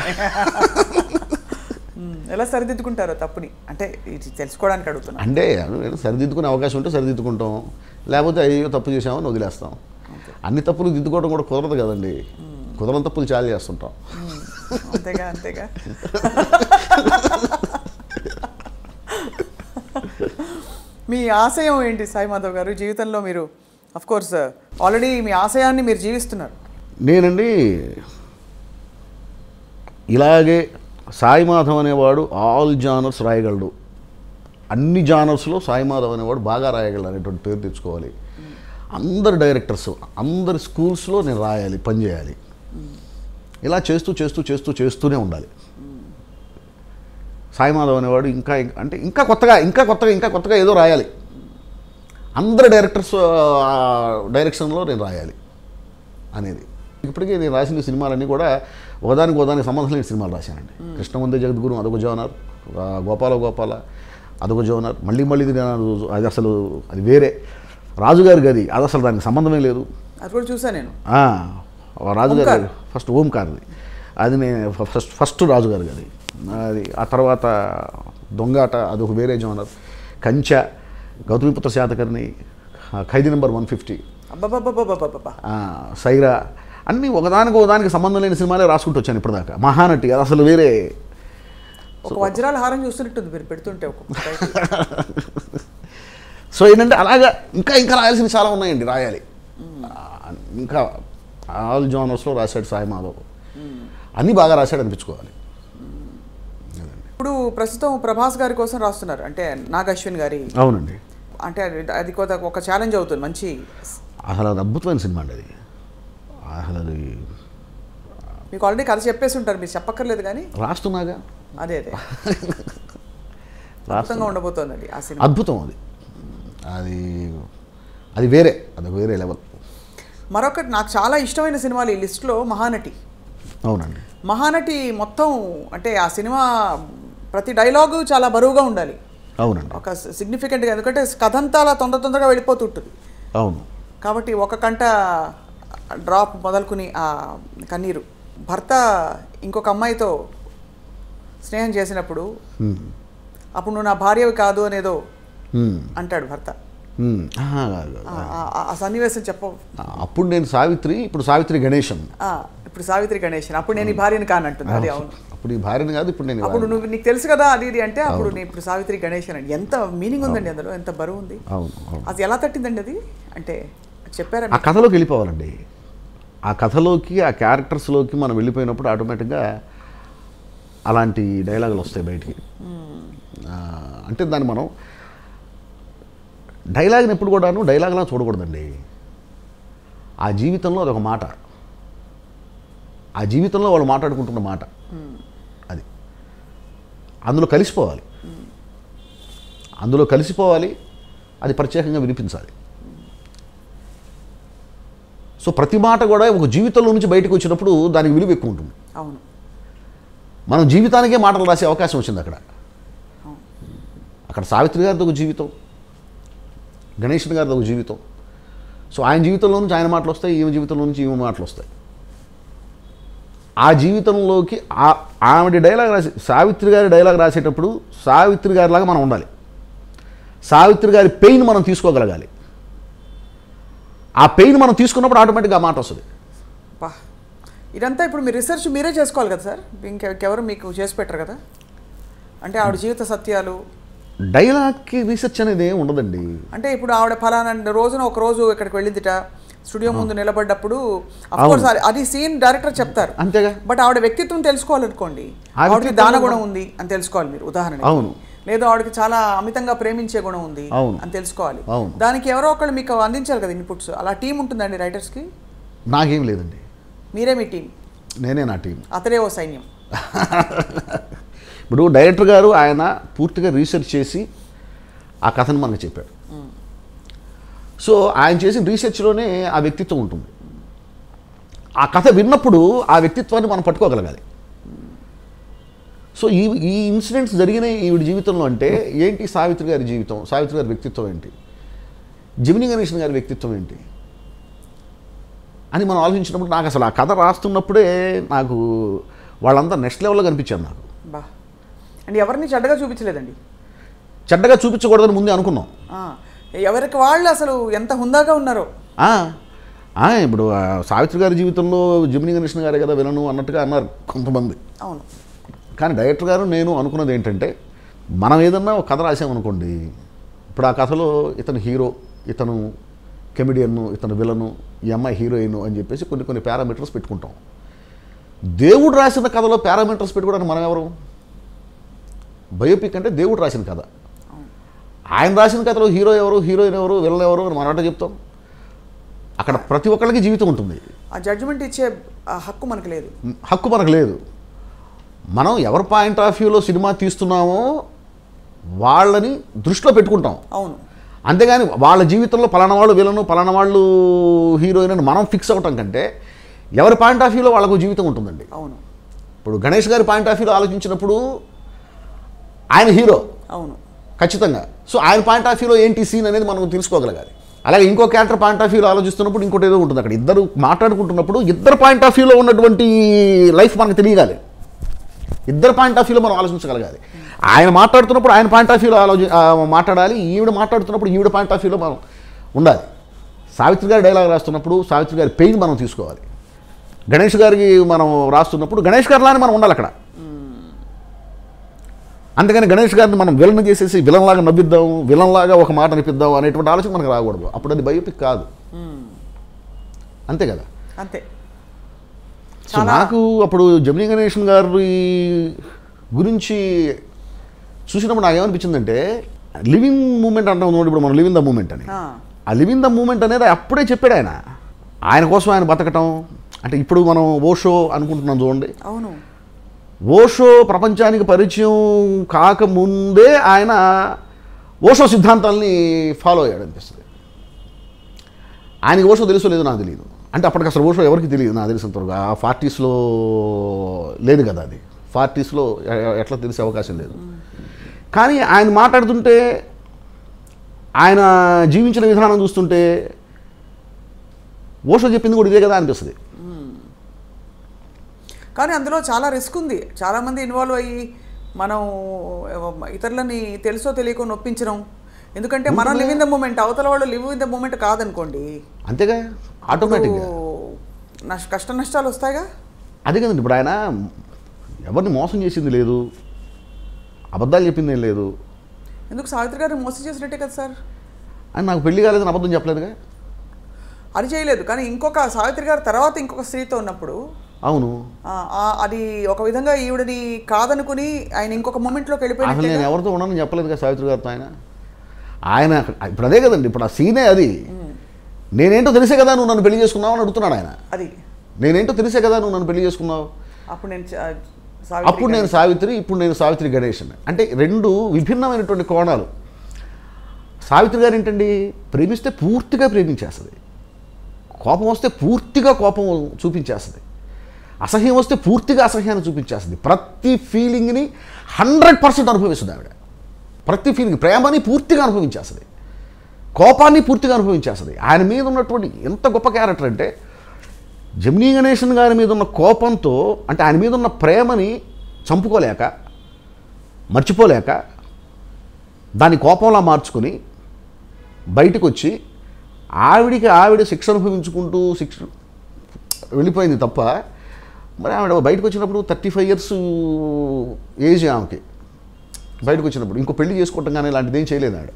మ్మ్. ఎలా సరిదిద్దుకుంటారో తప్పుని అంటే ఇది తెలుసుకోవడానికి అడుగుతున్నా అంటే నేను సరిదిద్దుకునే అవకాశం ఉంటే సరిదిద్దుకుంటాం లేకపోతే అయ్యో తప్పు చేసామని వదిలేస్తాం అన్ని తప్పులు దిద్దుకోవడం కూడా కుదరదు కదండి కుదరని తప్పులు చాలా చేస్తుంటాం మ్మ్. అంతేగా అంతేగా మీ ఆశయం ఏంటి సాయి మాధవ్ గారు జీవితంలో మీరు అఫ్ కోర్స్ ఆల్రెడీ మీ ఆశయాన్ని మీరు జీవిస్తున్నారు నేనండి ఇలాగే సాయి మాధవ్ అనేవాడు ఆల్ జానర్స్ రాయగలడు అన్ని జానర్స్లో సాయి మాధవ్ అనేవాడు బాగా రాయగలడు అనేటువంటి పేరు తెచ్చుకోవాలి అందరు డైరెక్టర్స్ అందరి స్కూల్స్లో నేను రాయాలి పనిచేయాలి ఇలా చేస్తూ చేస్తూ చేస్తూ చేస్తూనే ఉండాలి సాయి మాధవ్ అనేవాడు ఇంకా ఇంకా- అంటే ఇంకా కొత్తగా ఇంకా కొత్తగా ఇంకా కొత్తగా ఏదో రాయాలి అందరు డైరెక్టర్స్ ఆ, డైరెక్షన్లో నేను రాయాలి అనేది ఇప్పటికీ నేను రాసిన సినిమాలన్నీ కూడా ఒకదానికి ఒకదానికి సంబంధం లేని సినిమాలు రాశానండి కృష్ణవందే జగద్గురు అదొక జోనర్ ఆ, గోపాల గోపాల అదొక జోనర్ మళ్ళీ మళ్ళీ ఇది నేను అది అసలు అది వేరే రాజుగారి గది అది అసలు దానికి సంబంధమే లేదు అది కూడా చూసా నేను ఆ, రాజుగారి ఓంకార్. ఫస్ట్ ఓంకార్ది అది నేను ఫస్ట్ ఫస్ట్ రాజుగారి గది అది ఆ తర్వాత దొంగాట అది ఒక వేరే జోనర్ కంచ గౌతమిపుత్ర శాతకర్ణి ఆ, ఖైదీ నెంబర్ వన్ ఫిఫ్టీ అబ్బబ్బబ్బబ్బబ్బబ్బా సైరా అన్నీ ఒకదానికి ఒకదానికి సంబంధం లేని సినిమాలే రాసుకుంటూ వచ్చాను ఇప్పటిదాకా మహానటి అది అసలు వేరే ఒక వజ్రాల హారం చూస్తున్నట్టుంది మీరు పెడుతుంటే ఒక్కొక్క టైటిల్. సో ఏంటంటే అలాగా ఇంకా ఇంకా రాయాల్సినవి చాలా ఉన్నాయండి రాయాలి ఆ, ఇంకా ఆల్ జోనర్స్లో రాశాడు సాయి మాధవ్ అన్నీ బాగా రాశాడు అనిపించుకోవాలి ఇప్పుడు ప్రస్తుతం ప్రభాస్ గారి కోసం రాస్తున్నారు అంటే నాగ్ అశ్విన్ గారి అవునండి అంటే అది- అది కొత్త ఒక ఛాలెంజ్ అవుతుంది మంచి అసలు అది అద్భుతమైన సినిమా అండి అది అసలు అది మీకు ఆల్రెడీ కథ చెప్పేసి ఉంటారు మీరు చెప్పక్కర్లేదు కానీ రాస్తున్నాగా అదే అదే రాస్తు అద్భుతంగా ఉండబోతోంది అది ఆ సినిమా అద్భుతం అది అది అది వేరే అది వేరే లెవెల్ మరొకటి నాకు చాలా ఇష్టమైన సినిమాలు ఈ లిస్ట్లో మహానటి అవునండి మహానటి మొత్తం అంటే ఆ సినిమా ప్రతి డైలాగు చాలా బరువుగా ఉండాలి అవునండి ఒక సిగ్నిఫికెంట్గా ఎందుకంటే కథ అంతా అలా తొందర తొందరగా వెళ్ళిపోతుంటుంది అవును కాబట్టి ఒక కంట డ్రాప్ మొదలుకుని ఆ కన్నీరు భర్త ఇంకొక అమ్మాయితో స్నేహం చేసినప్పుడు హ్మ్. అప్పుడు నువ్వు నా భార్యవి కాదు అనేదో హ్మ్. అంటాడు భర్త హ్మ్. ఆహా. ఆ- ఆ- ఆ సన్నివేశం చెప్ప అప్పుడు నేను సావిత్రి ఇప్పుడు సావిత్రి గణేశం ఆ, ఇప్పుడు సావిత్రి గణేషన్ అప్పుడు నేను ఈ భార్యని కానంటుంది అది అవును అప్పుడు ఈ భార్యని కాదు ఇప్పుడు నేను ఈ అప్పుడు భార్యని. నువ్వు నీకు తెలుసు కదా అది ఇది అంటే అప్పుడు నేను ఇప్పుడు సావిత్రి గణేషన్ అండి ఎంత మీనింగ్ ఉందండి అందులో ఎంత బరువు ఉంది అవును అవును అది ఎలా తట్టిందండి అది అంటే చెప్పారా ఆ కథలోకి వెళ్ళిపోవాలండి ఆ కథలోకి ఆ క్యారెక్టర్స్లోకి మనం వెళ్ళిపోయినప్పుడు ఆటోమేటిక్గా అలాంటి డైలాగులు వస్తాయి బయటికి ఆ, అంటే దాన్ని మనం డైలాగ్ని ఎప్పుడు కూడాను డైలాగ్లా చూడకూడదండి ఆ జీవితంలో అదొక మాట ఆ జీవితంలో వాళ్ళు మాట్లాడుకుంటున్న మాట అది అందులో కలిసిపోవాలి అందులో కలిసిపోవాలి అది ప్రత్యేకంగా వినిపించాలి సో ప్రతి మాట కూడా ఒక జీవితంలో నుంచి బయటకు వచ్చినప్పుడు దానికి విలువ ఎక్కువ ఉంటుంది అవును మనం జీవితానికే మాటలు రాసే అవకాశం వచ్చింది అక్కడ అక్కడ సావిత్రి గారిది ఒక జీవితం గణేషన్ గారిది ఒక జీవితం సో ఆయన జీవితంలో నుంచి ఆయన మాటలు వస్తాయి ఈమె జీవితంలో నుంచి ఈమె మాటలు వస్తాయి ఆ జీవితంలోకి ఆ ఆవిడ డైలాగ్ రాసి సావిత్రి గారి డైలాగ్ రాసేటప్పుడు సావిత్రి గారిలాగా మనం ఉండాలి సావిత్రి గారి పెయిన్ మనం తీసుకోగలగాలి ఆ పెయిన్ మనం తీసుకున్నప్పుడు ఆటోమేటిక్గా ఆ మాట వస్తుంది బా ఇదంతా ఇప్పుడు మీ రీసెర్చ్ మీరే చేసుకోవాలి కదా సార్ ఇంకెవరు మీకు చేసి పెట్టరు కదా అంటే ఆవిడ జీవిత సత్యాలు డైలాగ్కి రీసెర్చ్ అనేది ఏం ఉండదండి అంటే ఇప్పుడు ఆవిడ ఫలానా రోజున ఒక రోజు ఇక్కడికి వెళ్ళిందిట స్టూడియో ముందు నిలబడ్డప్పుడు of అవును. course అది- అది సీన్ డైరెక్టర్ చెప్తారు అంతేగా బట్ ఆవిడ వ్యక్తిత్వం తెలుసుకోవాలనుకోండి ఆ ఆవిడకి వ్యక్తిత్వం దాన గుణం ఉంది అని తెలుసుకోవాలి మీరు ఉదాహరణ అవును. లేదా ఆవిడకి చాలా అమితంగా ప్రేమించే గుణం ఉంది అవును. అని తెలుసుకోవాలి అవును. దానికి ఎవరో ఒకళ్ళు మీకు అందించాలి కదా ఇన్పుట్స్ అలా టీం ఉంటుందండి రైటర్స్కి నాకేం లేదండి మీరే మీ టీం నేనే నా టీం అతడే ఓ సైన్యం ఇప్పుడు డైరెక్టర్ గారు ఆయన పూర్తిగా రీసెర్చ్ చేసి ఆ కథను మనకు చెప్పాడు సో ఆయన చేసిన రీసెర్చ్లోనే ఆ వ్యక్తిత్వం ఉంటుంది ఆ కథ విన్నప్పుడు ఆ వ్యక్తిత్వాన్ని మనం పట్టుకోగలగాలి సో ఈ ఈ ఇన్సిడెంట్స్ జరిగిన ఈవిడ జీవితంలో అంటే ఏంటి సావిత్రి గారి జీవితం సావిత్రి గారి వ్యక్తిత్వం ఏంటి జమిని గణేషన్ గారి వ్యక్తిత్వం ఏంటి అని మనం ఆలోచించినప్పుడు నాకు అసలు ఆ కథ రాస్తున్నప్పుడే నాకు వాళ్ళంతా నెక్స్ట్ లెవెల్లో కనిపించారు నాకు బా అండ్ ఎవరిని చెడ్డగా చూపించలేదండి చెడ్డగా చూపించకూడదని ముందే అనుకున్నాం ఆ, ఎవరికి వాళ్ళు అసలు ఎంత హుందాగా ఉన్నారో ఆ, ఆ, ఇప్పుడు ఆ సావిత్రి గారి జీవితంలో జమిని గణేషన్ గారే కదా విలను అన్నట్టుగా అన్నారు కొంతమంది అవును కానీ డైరెక్టర్ గారు నేను అనుకున్నది ఏంటంటే మనం ఏదన్నా ఒక కథ రాసామనుకోండి ఇప్పుడు ఆ కథలో ఇతను హీరో ఇతను కెమిడియన్ ఇతను విలను ఈ అమ్మాయి హీరోయిన్ అని చెప్పేసి కొన్ని కొన్ని పారామీటర్స్ పెట్టుకుంటాం దేవుడు రాసిన కథలో పారామీటర్స్ పెట్టుకోవడానికి మనం ఎవరు బయోపిక్ అంటే దేవుడు రాసిన కథ ఆయన రాసిన కథలో హీరో ఎవరు హీరోయిన్ ఎవరు విలన్ ఎవరు అని మనం అంటే చెప్తాం అక్కడ ప్రతి ఒక్కరికి జీవితం ఉంటుంది ఆ జడ్జిమెంట్ ఇచ్చే ఆ హక్కు మనకు లేదు హక్కు మనకు లేదు మనం ఎవరి పాయింట్ ఆఫ్ వ్యూలో సినిమా తీస్తున్నామో వాళ్ళని దృష్టిలో పెట్టుకుంటాం అవును అంతేగాని వాళ్ళ జీవితంలో పలానా వాళ్ళు విలను పలానా వాళ్ళు హీరోయిన్ అని మనం ఫిక్స్ అవటం కంటే ఎవరి పాయింట్ ఆఫ్ వ్యూలో వాళ్ళకు జీవితం ఉంటుందండి అవును ఇప్పుడు గణేష్ గారి పాయింట్ ఆఫ్ వ్యూలో ఆలోచించినప్పుడు ఆయన హీరో అవును ఖచ్చితంగా సో ఆయన పాయింట్ ఆఫ్ వ్యూలో ఏంటి సీన్ అనేది మనం తెలుసుకోగలగాలి అలాగే ఇంకో క్యారెక్టర్ పాయింట్ ఆఫ్ వ్యూలో ఆలోచిస్తున్నప్పుడు ఇంకోటి ఏదో ఉంటుంది అక్కడ ఇద్దరు మాట్లాడుకుంటున్నప్పుడు ఇద్దరు పాయింట్ ఆఫ్ వ్యూలో ఉన్నటువంటి లైఫ్ మనకు తెలియగాలి ఇద్దరు పాయింట్ ఆఫ్ వ్యూలో మనం ఆలోచించగలగాలి ఆయన మాట్లాడుతున్నప్పుడు ఆయన పాయింట్ ఆఫ్ వ్యూలో ఆలోచి ఆ, మాట్లాడాలి ఈవిడ మాట్లాడుతున్నప్పుడు ఈవిడ పాయింట్ ఆఫ్ వ్యూలో మనం ఉండాలి సావిత్రి గారి డైలాగ్ రాస్తున్నప్పుడు సావిత్రి గారి పెయిన్ మనం తీసుకోవాలి గణేష్ గారికి మనం రాస్తున్నప్పుడు గణేష్ గారిలానే మనం ఉండాలి అక్కడ అందుకని గణేష్ గారిని మనం విలన్ చేసేసి విలన్ లాగా నవ్విద్దాం విలన్ లాగా ఒక మాట అనిపిద్దాం అనేటువంటి ఆలోచన మనకు రాకూడదు అప్పుడు అది బయోపిక్ కాదు అంతే కదా అంతే సో చాలా- నాకు అప్పుడు జమినీ గణేషన్ గారి గురించి చూసినప్పుడు నాకు ఏమనిపించిందంటే లివింగ్ మూమెంట్ అంటాం చూడండి ఇప్పుడు మనం లివింగ్ ద మూమెంట్ అని ఆ, ఆ లివింగ్ ద మూమెంట్ అనేది అప్పుడే చెప్పాడు ఆయన ఆయన కోసం ఆయన బతకటం అంటే ఇప్పుడు మనం ఓషో అనుకుంటున్నాం చూడండి అవును ఓషో ప్రపంచానికి పరిచయం కాకముందే ఆయన ఓషో సిద్ధాంతాల్ని ఫాలో అయ్యాడు అనిపిస్తుంది ఆయనకి ఓషో తెలుసో లేదో నాకు తెలియదు అంటే అప్పటికి అసలు ఓషో ఎవరికి తెలియదు నాకు తెలిసినంతవరకు ఆ ఫార్టీస్లో లేదు కదా అది ఫార్టీస్లో ఎట్లా తెలిసే అవకాశం లేదు కానీ ఆయన మాట్లాడుతుంటే ఆయన జీవించిన విధానం చూస్తుంటే ఓషో చెప్పింది కూడా ఇదే కదా అనిపిస్తుంది కానీ అందులో చాలా రిస్క్ ఉంది చాలామంది ఇన్వాల్వ్ అయ్యి మనం ఇతరులని తెలుసో తెలియకో నొప్పించడం ఎందుకంటే మనం లివ్ ఇన్ ద మూమెంట్ అవతల వాళ్ళు లివ్ ఇన్ ద మూమెంట్ కాదనుకోండి అంతేగా ఆటోమేటిక్గా ఇప్పుడు నష్ట కష్ట నష్టాలు వస్తాయిగా అదే కదండి ఇప్పుడు ఆయన ఎవరిని మోసం చేసింది లేదు అబద్ధాలు చెప్పింది ఏం లేదు ఎందుకు సావిత్రి గారిని మోసం చేసినట్టే కదా సార్ అని నాకు పెళ్లి కాలేదని అబద్ధం చెప్పలేదుగా అది చేయలేదు కానీ ఇంకొక సావిత్రి గారు తర్వాత ఇంకొక స్త్రీతో ఉన్నప్పుడు అవును ఆ, ఆ, అది ఒక విధంగా ఈవిడని కాదనుకుని ఆయన ఇంకొక మూమెంట్లోకి అసలు వెళ్ళిపోయినట్టే నేను ఎవరితో ఉన్నానని చెప్పలేదు కదా సావిత్రి గారితో ఆయన ఆయన ఇప్పుడు అదే కదండి ఇప్పుడు ఆ సీనే అది నేనేంటో తెలిసే కదా నువ్వు నన్ను పెళ్లి చేసుకున్నావు అని అడుగుతున్నాడు ఆయన అది నేనేంటో తెలిసే కదా నువ్వు నన్ను పెళ్లి చేసుకున్నావు అప్పుడు నేను చ- సావిత్రి అప్పుడు నేను సావిత్రి ఇప్పుడు నేను సావిత్రి గణేష్ అని. అంటే రెండు విభిన్నమైనటువంటి కోణాలు సావిత్రి గారు ఏంటండి ప్రేమిస్తే పూర్తిగా ప్రేమించేస్తుంది కోపం వస్తే పూర్తిగా కోపం చూపించేస్తుంది అసహ్యం వస్తే పూర్తిగా అసహ్యాన్ని చూపించేస్తుంది ప్రతి ఫీలింగ్ని హండ్రెడ్ పర్సెంట్ అనుభవిస్తుంది ఆవిడ ప్రతి ఫీలింగ్ ప్రేమని పూర్తిగా అనుభవించేస్తుంది కోపాన్ని పూర్తిగా అనుభవించేస్తుంది ఆయన మీద ఉన్నటువంటి ఎంత గొప్ప క్యారెక్టర్ అంటే జమినీ గణేషన్ గారి మీద ఉన్న కోపంతో అంటే ఆయన మీద ఉన్న ప్రేమని చంపుకోలేక మర్చిపోలేక దాన్ని కోపంలా మార్చుకొని బయటకు వచ్చి ఆవిడికి ఆవిడ శిక్ష అనుభవించుకుంటూ శిక్ష వెళ్ళిపోయింది తప్ప మరి ఆవిడ బయటకు వచ్చినప్పుడు థర్టీ ఫైవ్ ఇయర్స్ ఏజ్ ఆమెకి బయటకు వచ్చినప్పుడు ఇంకో పెళ్లి చేసుకోవటం కానీ ఇలాంటిది ఏం చేయలేదు ఆవిడ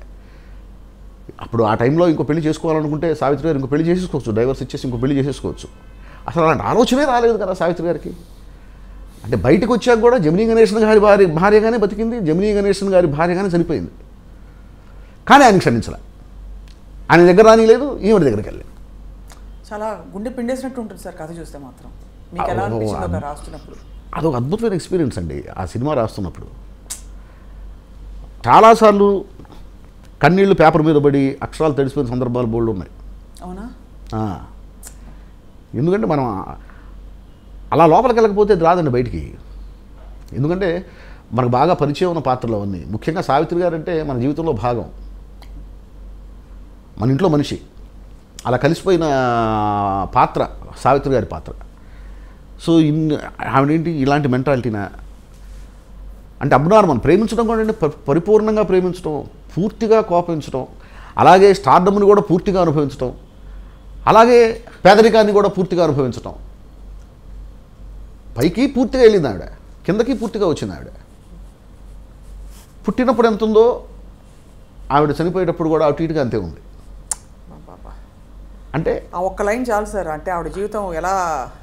అప్పుడు ఆ టైంలో ఇంకో పెళ్లి చేసుకోవాలనుకుంటే సావిత్రి గారు ఇంకో పెళ్లి చేసేసుకోవచ్చు డైవర్స్ ఇచ్చేసి ఇంకో పెళ్లి చేసేసుకోవచ్చు అసలు అలాంటి ఆలోచనే రాలేదు కదా సావిత్రి గారికి అంటే బయటకు వచ్చాక కూడా జమినీ గణేషన్ గారి భార్య భార్యగానే బతికింది జమినీ గణేషన్ గారి భార్యగానే చనిపోయింది కానీ ఆయన క్షమించలే ఆయన దగ్గర రానిలేదు ఈవిడ దగ్గరికి వెళ్ళి చాలా గుండె పిండేసినట్టు ఉంటుంది సార్ కథ చూస్తే మాత్రం మీకు ఎలా అవును, అనిపించింది ఒక అవును. రాస్తున్నప్పుడు అదొక అద్భుతమైన ఎక్స్పీరియన్స్ అండి ఆ సినిమా రాస్తున్నప్పుడు చాలాసార్లు కన్నీళ్లు పేపర్ మీద పడి అక్షరాలు తడిసిపోయిన సందర్భాలు బోల్డ్ ఉన్నాయి అవునా ఆ. ఎందుకంటే మనం అలా లోపలికి వెళ్ళకపోతే అది రాదండి బయటికి ఎందుకంటే మనకు బాగా పరిచయం ఉన్న పాత్రలు అవన్నీ ముఖ్యంగా సావిత్రి గారు అంటే మన జీవితంలో భాగం మన ఇంట్లో మనిషి అలా కలిసిపోయిన పాత్ర సావిత్రి గారి పాత్ర సో ఇన్ని ఆవిడేంటి ఇలాంటి మెంటాలిటీనా అంటే అబ్నార్మల్ ప్రేమించడం కూడా అంటే ప- పరిపూర్ణంగా ప్రేమించడం పూర్తిగా కోపించడం అలాగే స్టార్డమ్ని కూడా పూర్తిగా అనుభవించడం అలాగే పేదరికాన్ని కూడా పూర్తిగా అనుభవించడం పైకి పూర్తిగా వెళ్ళింది ఆవిడ కిందకి పూర్తిగా వచ్చింది ఆవిడ పుట్టినప్పుడు ఎంత ఉందో ఆవిడ చనిపోయేటప్పుడు కూడా అటు ఇటుగా అంతే ఉంది అబ్బబ్బా. అంటే ఆ ఒక్క లైన్ చాలు సార్ అంటే ఆవిడ జీవితం ఎలా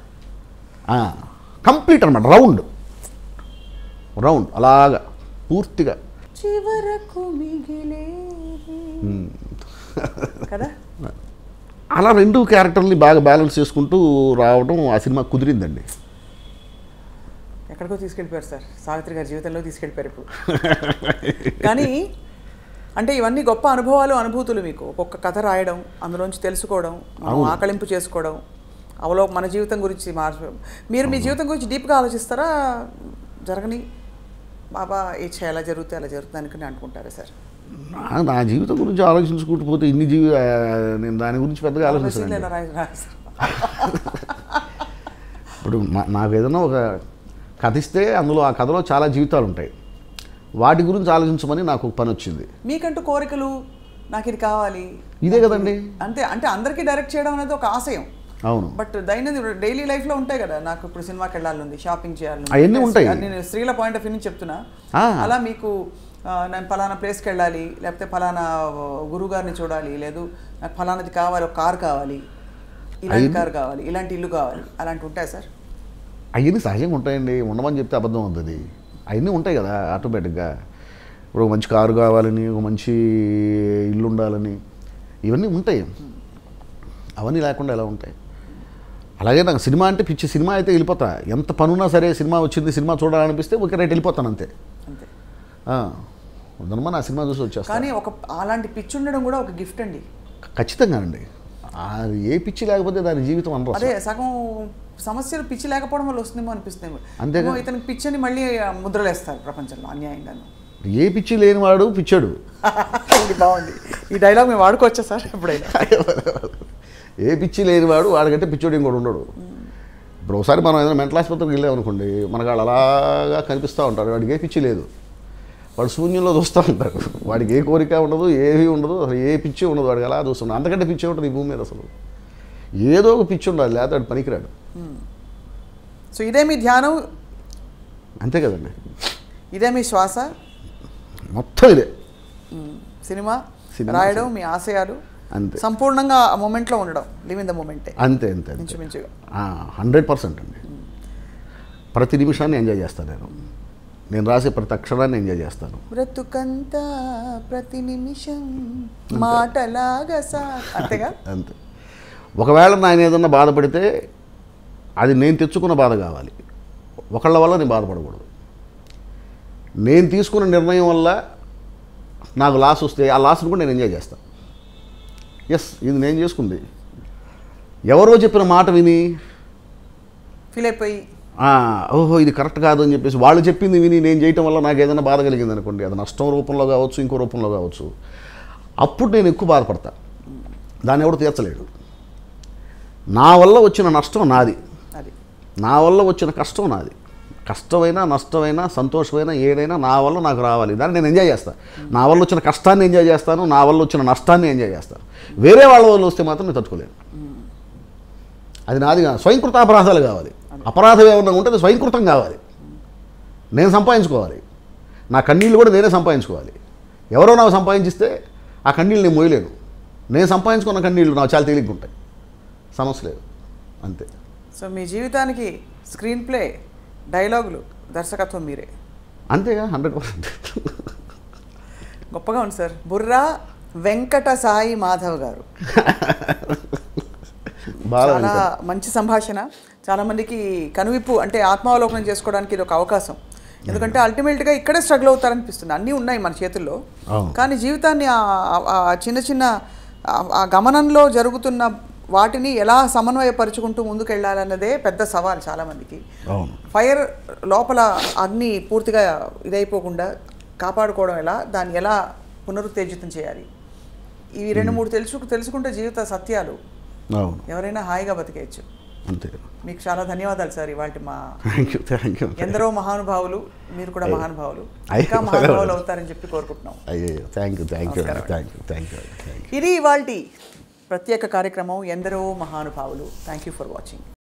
కంప్లీట్ అనమాట రౌండ్ రౌండ్ అలాగా పూర్తిగా చివరకు మిగిలేది కదా అలా రెండు క్యారెక్టర్ని బాగా బ్యాలెన్స్ చేసుకుంటూ రావడం ఆ సినిమా కుదిరిందండి ఎక్కడికో తీసుకెళ్ళిపోయారు సార్ సావిత్రి గారి జీవితంలో తీసుకెళ్ళిపోయారు ఇప్పుడు కానీ అంటే ఇవన్నీ గొప్ప అనుభవాలు అనుభూతులు మీకు ఒక్కొక్క కథ రాయడం అందులోంచి తెలుసుకోవడం మనం ఆకలింపు చేసుకోవడం అవలో మన జీవితం గురించి మార్చు మీరు మీ జీవితం గురించి డీప్గా ఆలోచిస్తారా జరగని బాబా ఏ ఎలా జరుగుతుంది అలా జరుగుతుంది అనుకుని అనుకుంటారా సార్ నా- నా జీవితం గురించి ఆలోచించుకుంటూ పోతే ఇన్ని జీవి ఆ, నేను దాని గురించి పెద్దగా సీన్లు ఆలోచించాను ఎలా రాయ- రాస్తారు? ఇప్పుడు నా- నాకు ఏదైనా ఒక కథ ఇస్తే అందులో ఆ కథలో చాలా జీవితాలు ఉంటాయి వాటి గురించి ఆలోచించమని నాకు ఒక పని వచ్చింది మీకంటూ కోరికలు నాకు ఇది కావాలి ఇదే కదండి అంతే అంటే అందరికీ డైరెక్ట్ చేయడం అనేది ఒక ఆశయం అవును బట్ దైనందిన డైలీ లైఫ్లో ఉంటాయి కదా నాకు ఇప్పుడు సినిమాకి వెళ్ళాలి షాపింగ్ చేయాలి అవన్నీ ఉంటాయి. నేను స్త్రీల పాయింట్ ఆఫ్ వ్యూ నుంచి చెప్తున్నా ఆ. అలా మీకు ఆ, నేను ఫలానా ప్లేస్కి వెళ్ళాలి లేకపోతే ఫలానా గురువు గారిని చూడాలి లేదు నాకు ఫలానాది కావాలి ఒక కార్ కావాలి ఇలాంటి కార్ కావాలి ఇలాంటి ఇల్లు కావాలి అలాంటి ఉంటాయి సార్ అవన్నీ సహజంగా ఉంటాయండి ఉండమని చెప్తే అబద్ధం అవుతుంది అవన్నీ ఉంటాయి కదా ఆటోమేటిక్గా ఇప్పుడు ఒక మంచి కారు కావాలని ఒక మంచి ఇల్లు ఉండాలని ఇవన్నీ ఉంటాయి అవన్నీ లేకుండా ఎలా ఉంటాయి అలాగే నాకు సినిమా అంటే పిచ్చి సినిమా అయితే వెళ్ళిపోతా ఎంత పనున్నా సరే సినిమా వచ్చింది సినిమా చూడాలనిపిస్తే ఒక రైట్ వెళ్ళిపోతాను అంతే అంతే ఆ, వద్దనమ్మా నా సినిమా చూసి వచ్చేస్తాను కానీ ఒక అలాంటి పిచ్చి ఉండడం కూడా ఒక గిఫ్ట్ అండి ఖచ్చితంగానండి అది ఏ పిచ్చి లేకపోతే దాని జీవితం అనరు అదే సగం సమస్యలు పిచ్చి లేకపోవడం వల్ల వస్తుందేమో అనిపిస్తుందేమో అంతేగా. ఏమో ఇతనికి పిచ్చి అని మళ్ళీ ముద్రలేస్తారు ప్రపంచంలో అన్యాయంగాను ఏ పిచ్చి లేనివాడు పిచ్చాడు ఇది బాగుంది ఈ డైలాగ్ మేము వాడుకోవచ్చా సార్ ఎప్పుడైనా ఏ పిచ్చి లేనివాడు వాడికంటే పిచ్చోడు ఇంకోటి ఉండడు ఇప్పుడు ఒకసారి మనం ఏదైనా మెంటల్ ఆసుపత్రికి వెళ్ళాం అనుకోండి మనకు వాళ్ళు అలాగా కనిపిస్తూ ఉంటారు వాడికి ఏ పిచ్చి లేదు వాడు శూన్యంలో చూస్తూ ఉంటారు వాడికి ఏ కోరిక ఉండదు ఏమీ ఉండదు అసలు ఏ పిచ్చి ఉండదు వాడికి అలా చూస్తున్నాడు అంతకంటే పిచ్చి ఉంటుంది ఈ భూమి మీద అసలు ఏదో ఒక పిచ్చి ఉండాలి లేకపోతే వాడు పనికిరాడు సో ఇదే మీ ధ్యానం అంతే కదండి ఇదే మీ శ్వాస మొత్తం ఇదే సినిమా సినిమా, రాయడం మీ ఆశయాలు అంతే సంపూర్ణంగా ఆ మూమెంట్లో ఉండడం లివ్ ఇన్ ద మూమెంటే అంతే అంతే అంతే ఇంచుమించుగా హండ్రెడ్ పర్సెంట్ అండి ప్రతి నిమిషాన్ని ఎంజాయ్ చేస్తాను నేను నేను రాసే ప్రతి అక్షరాన్ని ఎంజాయ్ చేస్తాను బ్రతుకంతా ప్రతి నిమిషం మాటలాగా సా అంతేగా అంతే ఒకవేళ నేను ఏదన్నా బాధపడితే అది నేను తెచ్చుకున్న బాధ కావాలి ఒకళ్ళ వల్ల నేను బాధపడకూడదు నేను తీసుకున్న నిర్ణయం వల్ల నాకు లాస్ వస్తే ఆ లాస్ని కూడా నేను ఎంజాయ్ చేస్తాను ఎస్ ఇది నేను చేసుకుంది ఎవరో చెప్పిన మాట విని ఫీల్ అయిపోయి "ఆ, ఓహో ఇది కరెక్ట్ కాదు అని చెప్పేసి వాళ్ళు చెప్పింది విని నేను చేయటం వల్ల నాకు ఏదైనా బాధ కలిగింది అనుకోండి అది నష్టం రూపంలో కావచ్చు ఇంకో రూపంలో కావచ్చు అప్పుడు నేను ఎక్కువ బాధపడతా దాన్ని ఎవడు తీర్చలేడు నా వల్ల వచ్చిన నష్టం నాది అది నా వల్ల వచ్చిన కష్టం నాది కష్టమైనా నష్టమైనా సంతోషమైనా ఏదైనా నా వల్ల నాకు రావాలి దాన్ని నేను ఎంజాయ్ చేస్తాను నా వల్ల వచ్చిన కష్టాన్ని ఎంజాయ్ చేస్తాను నా వల్ల వచ్చిన నష్టాన్ని ఎంజాయ్ చేస్తాను వేరే వాళ్ళ వల్ల వస్తే మాత్రం నేను తట్టుకోలేను అది నాది కాదు స్వయంకృత అపరాధాలు కావాలి అపరాధం ఏమన్నా ఉంటే అది స్వయంకృతం కావాలి నేను సంపాదించుకోవాలి నా కన్నీళ్ళు కూడా నేనే సంపాదించుకోవాలి ఎవరో నాకు సంపాదించిస్తే ఆ కన్నీళ్ళు నేను మోయలేను నేను సంపాదించుకున్న కన్నీళ్ళు నాకు చాలా తేలిగ్గా ఉంటాయి సమస్య లేదు అంతే సో మీ జీవితానికి స్క్రీన్ ప్లే డైలాగులు దర్శకత్వం మీరే అంతేగా హండ్రెడ్ పర్సెంట్ గొప్పగా ఉంది సార్ బుర్రా వెంకట సాయి మాధవ్ గారు బాగా చాలా మంచి సంభాషణ చాలా మందికి కనువిప్పు అంటే ఆత్మావలోకనం చేసుకోవడానికి ఇది ఒక అవకాశం ఎందుకంటే అల్టిమేట్గా ఇక్కడే స్ట్రగుల్ అవుతారనిపిస్తుంది అన్నీ ఉన్నాయి మన చేతుల్లో అవును. కానీ జీవితాన్ని ఆ- ఆ- ఆ చిన్న చిన్న ఆ- ఆ గమనంలో జరుగుతున్న వాటిని ఎలా సమన్వయపరుచుకుంటూ ముందుకెళ్ళాలన్నదే పెద్ద సవాల్ చాలామందికి అవును ఫైర్ లోపల అగ్ని పూర్తిగా ఇదైపోకుండా కాపాడుకోవడం ఎలా దాన్ని ఎలా పునరుత్తేజితం చేయాలి ఇవి రెండు మూడు తెలుసు తెలుసుకుంటే జీవిత సత్యాలు అవును ఎవరైనా హాయిగా బతికేయచ్చు అంతే మీకు చాలా ధన్యవాదాలు సార్ ఇవాళ మా థ్యాంక్ యూ థ్యాంక్ యూ ఎందరో మహానుభావులు మీరు కూడా మహానుభావులు అయ్యో. ఇంకా మహానుభావులు అవుతారని చెప్పి కోరుకుంటున్నాం అయ్యో థ్యాంక్ యూ థ్యాంక్ యూ నమస్కారం. Thank you thank you thank you ఇది ఇవాల్టి ప్రత్యేక కార్యక్రమం ఎందరో మహానుభావులు థ్యాంక్ యూ ఫర్ వాచింగ్